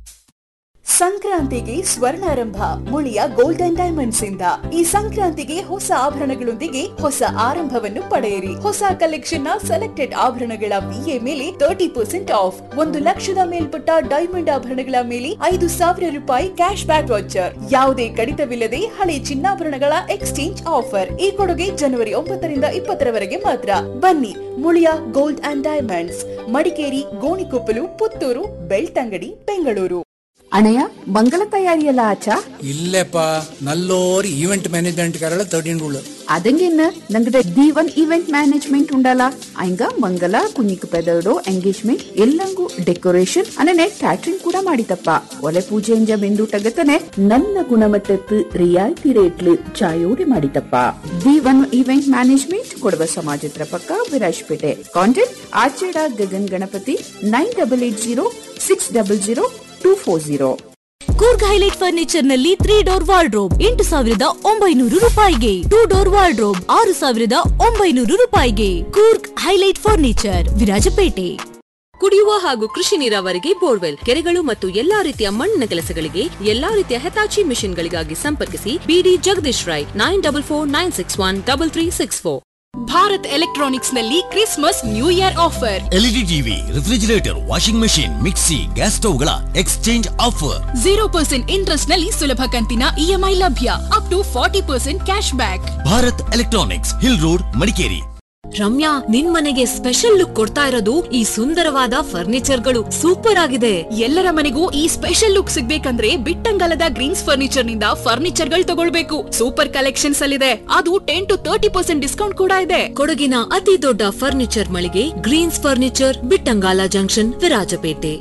ಸಂಕ್ರಾಂತಿಗೆ ಸ್ವರ್ಣಾರಂಭ ಮುಳಿಯ ಗೋಲ್ಡನ್ ಡೈಮಂಡ್ಸ್ ಇಂದ ಈ ಸಂಕ್ರಾಂತಿಗೆ ಹೊಸ ಆಭರಣಗಳೊಂದಿಗೆ ಹೊಸ ಆರಂಭವನ್ನು ಪಡೆಯಿರಿ ಹೊಸ ಕಲೆಕ್ಷನ್ ನ ಸೆಲೆಕ್ಟೆಡ್ ಆಭರಣಗಳ ವಿಎ ಮೇಲೆ ತರ್ಟಿ ಪರ್ಸೆಂಟ್ ಆಫ್ ಒಂದು ಲಕ್ಷದ ಮೇಲ್ಪಟ್ಟ ಡೈಮಂಡ್ ಆಭರಣಗಳ ಮೇಲೆ ಐದು ಸಾವಿರ ರೂಪಾಯಿ ಕ್ಯಾಶ್ ಬ್ಯಾಕ್ ವಾಚರ್ ಯಾವುದೇ ಕಡಿತವಿಲ್ಲದೆ ಹಳೆ ಚಿನ್ನಾಭರಣಗಳ ಎಕ್ಸ್ಚೇಂಜ್ ಆಫರ್ ಈ ಕೊಡುಗೆ ಜನವರಿ ಒಂಬತ್ತರಿಂದ ಇಪ್ಪತ್ತರವರೆಗೆ ಮಾತ್ರ ಬನ್ನಿ Muliya gold and diamonds Madikeri Gonikoppal Puttur Belthangady Bengaluru അണയ മംഗള തയ്യാറിയല്ല ആച്ചാ ഇല്ലപ്പാ നല്ലൊരു ഈവന്റ് മാനേജ്മെന്റ് തേർട്ടീൻ റൂള് അതെങ്ങനെ ഞങ്ങളുടെ ദീവൻ ഇവന്റ് മാനേജ്മെന്റ് ഉണ്ടല്ല അയങ്ക ಮಂಗಲ ಕುഞ്ഞിക്ക് പെതോടോ ಎಂಗೇಜ್ಮೆಂಟ್ ಎಲ್ಲಂಗೂ ಡೆಕೋರೇಷನ್ ಅನನೆ ಕ್ಯಾಟರಿಂಗ್ ಕೂಡ ಮಾಡಿತಪ್ಪ ಒಲೆ ಪೂಜೆಂಜ ಬೆಂದೂಟಗತನೆ ನನ್ನ ಗುಣಮಟ್ಟತ್ತು ರಿಯಾಯಿತಿ ರೇಟ್ಲು ಚಾಯೋಡಿ ಮಾಡಿತಪ್ಪ ದೀವನ್ ಇವೆಂಟ್ ಮ್ಯಾನೇಜ್ಮೆಂಟ್ ಕೊಡವ ಸಮಾಜತ್ರ ಪಕ್ಕ ವಿರಾಜ್ಪೇಟೆ ಕಾಂಟ್ಯಾಕ್ಟ್ ಆಚೆಡ Gagan Ganapathi nine double eight zero six double zero two four zero Coorg highlight furniture ನಲ್ಲಿ ತ್ರೀ ಡೋರ್ ವಾರ್ಡ್ರೋಬ್ ಎಂಟು ಸಾವಿರದ ಒಂಬೈನೂರು ರೂಪಾಯಿಗೆ ಟೂ ಡೋರ್ ವಾರ್ಡ್ರೋಬ್ ಆರು ಸಾವಿರದ ಒಂಬೈನೂರು ರೂಪಾಯಿಗೆ ಕೂರ್ಗ್ ಹೈಲೈಟ್ ಫರ್ನಿಚರ್ ವಿರಾಜಪೇಟೆ ಕುಡಿಯುವ ಹಾಗೂ ಕೃಷಿ ನೀರಾವರಿಗೆ ಬೋರ್ವೆಲ್ ಕೆರೆಗಳು ಮತ್ತು ಎಲ್ಲಾ ರೀತಿಯ ಮಣ್ಣಿನ ಕೆಲಸಗಳಿಗೆ ಎಲ್ಲಾ ರೀತಿಯ ಹೆತಾಚಿ ಮಿಷನ್ಗಳಿಗಾಗಿ ಸಂಪರ್ಕಿಸಿ ಬಿಡಿ Jagadish Rai nine double four nine six one double three six four Bharat electronics ನಲ್ಲಿ Christmas new year offer LED TV refrigerator washing machine mixie gas ಸ್ಟವ್ಗಳ exchange offer zero percent interest ನಲ್ಲಿ ಸುಲಭ ಕಂತಿನ ಇಎಂಐ ಲಭ್ಯ up to forty percent cash back Bharat electronics hill road Madikeri Ramya ನಿನ್ ಮನೆಗೆ special look ಕೊಡ್ತಾ ಇರೋದು ಈ ಸುಂದರವಾದ ಫರ್ನಿಚರ್ಗಳು ಸೂಪರ್ ಆಗಿದೆ ಎಲ್ಲರ ಮನೆಗೂ ಈ ಸ್ಪೆಷಲ್ ಲುಕ್ ಸಿಗ್ಬೇಕಂದ್ರೆ ಬಿಟ್ಟಂಗಲದ ಗ್ರೀನ್ಸ್ ಫರ್ನಿಚರ್ ನಿಂದ ಫರ್ನಿಚರ್ ಗಳು ತಗೊಳ್ಬೇಕು ಸೂಪರ್ ಕಲೆಕ್ಷನ್ಸ್ ಅಲ್ಲಿದೆ ಅದು ten to thirty percent discount ಕೂಡ ಇದೆ ಕೊಡಗಿನ ಅತಿ ದೊಡ್ಡ ಫರ್ನಿಚರ್ ಮಳಿಗೆ greens furniture Bittangala junction Virajpet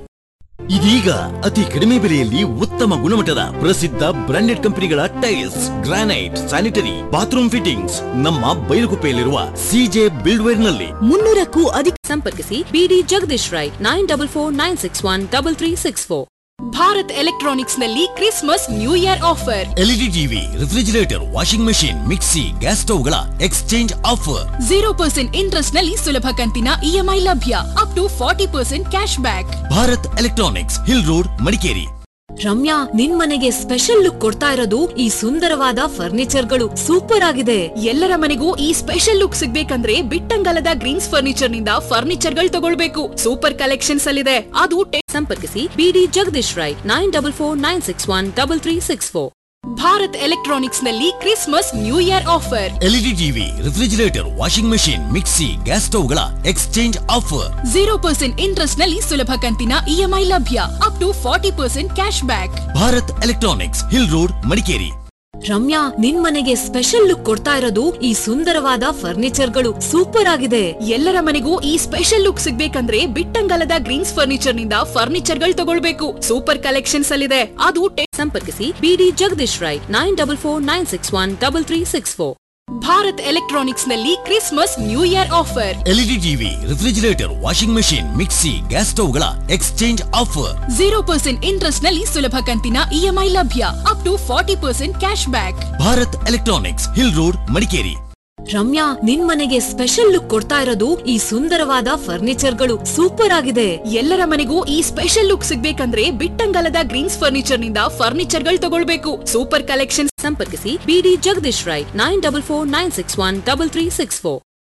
ಇದೀಗ ಅತಿ ಕಡಿಮೆ ಬೆಲೆಯಲ್ಲಿ ಉತ್ತಮ ಗುಣಮಟ್ಟದ ಪ್ರಸಿದ್ಧ ಬ್ರಾಂಡೆಡ್ ಕಂಪನಿಗಳ tiles granite sanitary bathroom fittings ನಮ್ಮ ಬೈಲುಗುಪ್ಪೆಯಲ್ಲಿರುವ ಸಿಜೆ ಬಿಲ್ಡ್ವೇರ್ ನಲ್ಲಿ ಮುನ್ನೂರಕ್ಕೂ ಅಧಿಕ ಸಂಪರ್ಕಿಸಿ ಬಿಡಿ Jagadish Rai nine double four nine six one double three six four Bharat electronics ನಲ್ಲಿ Christmas new year offer LED TV refrigerator washing machine mixie gas ಸ್ಟವ್ಗಳ exchange offer zero percent interest ನಲ್ಲಿ ಸುಲಭ ಕಂತಿನ ಇಎಂಐ ಲಭ್ಯ up to forty percent cash back Bharat electronics hill road Madikeri Ramya ನಿನ್ ಮನೆಗೆ special look ಕೊಡ್ತಾ ಇರೋದು ಈ ಸುಂದರವಾದ ಫರ್ನಿಚರ್ಗಳು ಸೂಪರ್ ಆಗಿದೆ ಎಲ್ಲರ ಮನೆಗೂ ಈ ಸ್ಪೆಷಲ್ ಲುಕ್ ಸಿಗ್ಬೇಕಂದ್ರೆ ಬಿಟ್ಟಂಗಲದ ಗ್ರೀನ್ಸ್ ಫರ್ನಿಚರ್ ನಿಂದ ಫರ್ನಿಚರ್ ಗಳು ತಗೊಳ್ಬೇಕು ಸೂಪರ್ ಕಲೆಕ್ಷನ್ಸ್ ಅಲ್ಲಿದೆ ಅದು ಸಂಪರ್ಕಿಸಿ ಬಿಡಿ Jagadish Rai nine double four nine six one double three six four Bharat electronics ನಲ್ಲಿ Christmas new year offer LED TV refrigerator washing machine mixie gas ಸ್ಟವ್ಗಳ exchange offer zero percent interest ನಲ್ಲಿ ಸುಲಭ ಕಂತಿನ ಇಎಂಐ ಲಭ್ಯ up to forty percent cash back Bharat electronics hill road Madikeri Ramya ನಿನ್ ಮನೆಗೆ special look ಕೊಡ್ತಾ ಇರೋದು ಈ ಸುಂದರವಾದ ಫರ್ನಿಚರ್ಗಳು ಸೂಪರ್ ಆಗಿದೆ ಎಲ್ಲರ ಮನೆಗೂ ಈ ಸ್ಪೆಷಲ್ ಲುಕ್ ಸಿಗ್ಬೇಕಂದ್ರೆ ಬಿಟ್ಟಂಗಲದ ಗ್ರೀನ್ಸ್ ಫರ್ನಿಚರ್ ನಿಂದ ಫರ್ನಿಚರ್ ಗಳು ತಗೊಳ್ಬೇಕು ಸೂಪರ್ ಕಲೆಕ್ಷನ್ಸ್ ಅಲ್ಲಿದೆ ಅದು ಸಂಪರ್ಕಿಸಿ ಬಿಡಿ Jagadish Rai nine double four nine six one double three six four Bharat electronics ನಲ್ಲಿ Christmas new year offer LED TV refrigerator washing machine mixie gas ಸ್ಟವ್ಗಳ exchange offer zero percent interest ನಲ್ಲಿ ಸುಲಭ ಕಂತಿನ ಇಎಂಐ ಲಭ್ಯ up to forty percent cash back Bharat electronics hill road Madikeri Ramya ನಿನ್ ಮನೆಗೆ special look ಕೊಡ್ತಾ ಇರೋದು ಈ ಸುಂದರವಾದ ಫರ್ನಿಚರ್ಗಳು ಸೂಪರ್ ಆಗಿದೆ ಎಲ್ಲರ ಮನೆಗೂ ಈ ಸ್ಪೆಷಲ್ ಲುಕ್ ಸಿಗ್ಬೇಕಂದ್ರೆ ಬಿಟ್ಟಂಗಲದ ಗ್ರೀನ್ಸ್ ಫರ್ನಿಚರ್ ನಿಂದ ಫರ್ನಿಚರ್ ಗಳು ತಗೊಳ್ಬೇಕು ಸೂಪರ್ ಕಲೆಕ್ಷನ್ಸ್ ಸಂಪರ್ಕಿಸಿ ಬಿಡಿ Jagadish Rai nine double four nine six one double three six four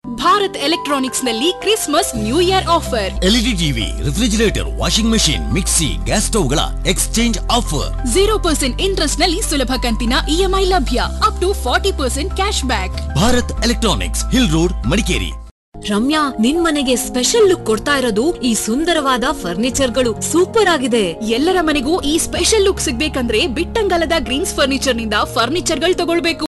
Bharat electronics ನಲ್ಲಿ Christmas new year offer LED TV refrigerator washing machine mixie gas ಸ್ಟವ್ಗಳ exchange offer zero percent interest ನಲ್ಲಿ ಸುಲಭ ಕಂತಿನ ಇಎಂಐ ಲಭ್ಯ up to forty percent cash back Bharat electronics hill road Madikeri Ramya ನಿನ್ ಮನೆಗೆ special look ಕೊಡ್ತಾ ಇರೋದು ಈ ಸುಂದರವಾದ ಫರ್ನಿಚರ್ಗಳು ಸೂಪರ್ ಆಗಿದೆ ಎಲ್ಲರ ಮನೆಗೂ ಈ ಸ್ಪೆಷಲ್ ಲುಕ್ ಸಿಗ್ಬೇಕಂದ್ರೆ ಬಿಟ್ಟಂಗಲದ ಗ್ರೀನ್ಸ್ ಫರ್ನಿಚರ್ ನಿಂದ ಫರ್ನಿಚರ್ ಗಳು ತಗೊಳ್ಬೇಕು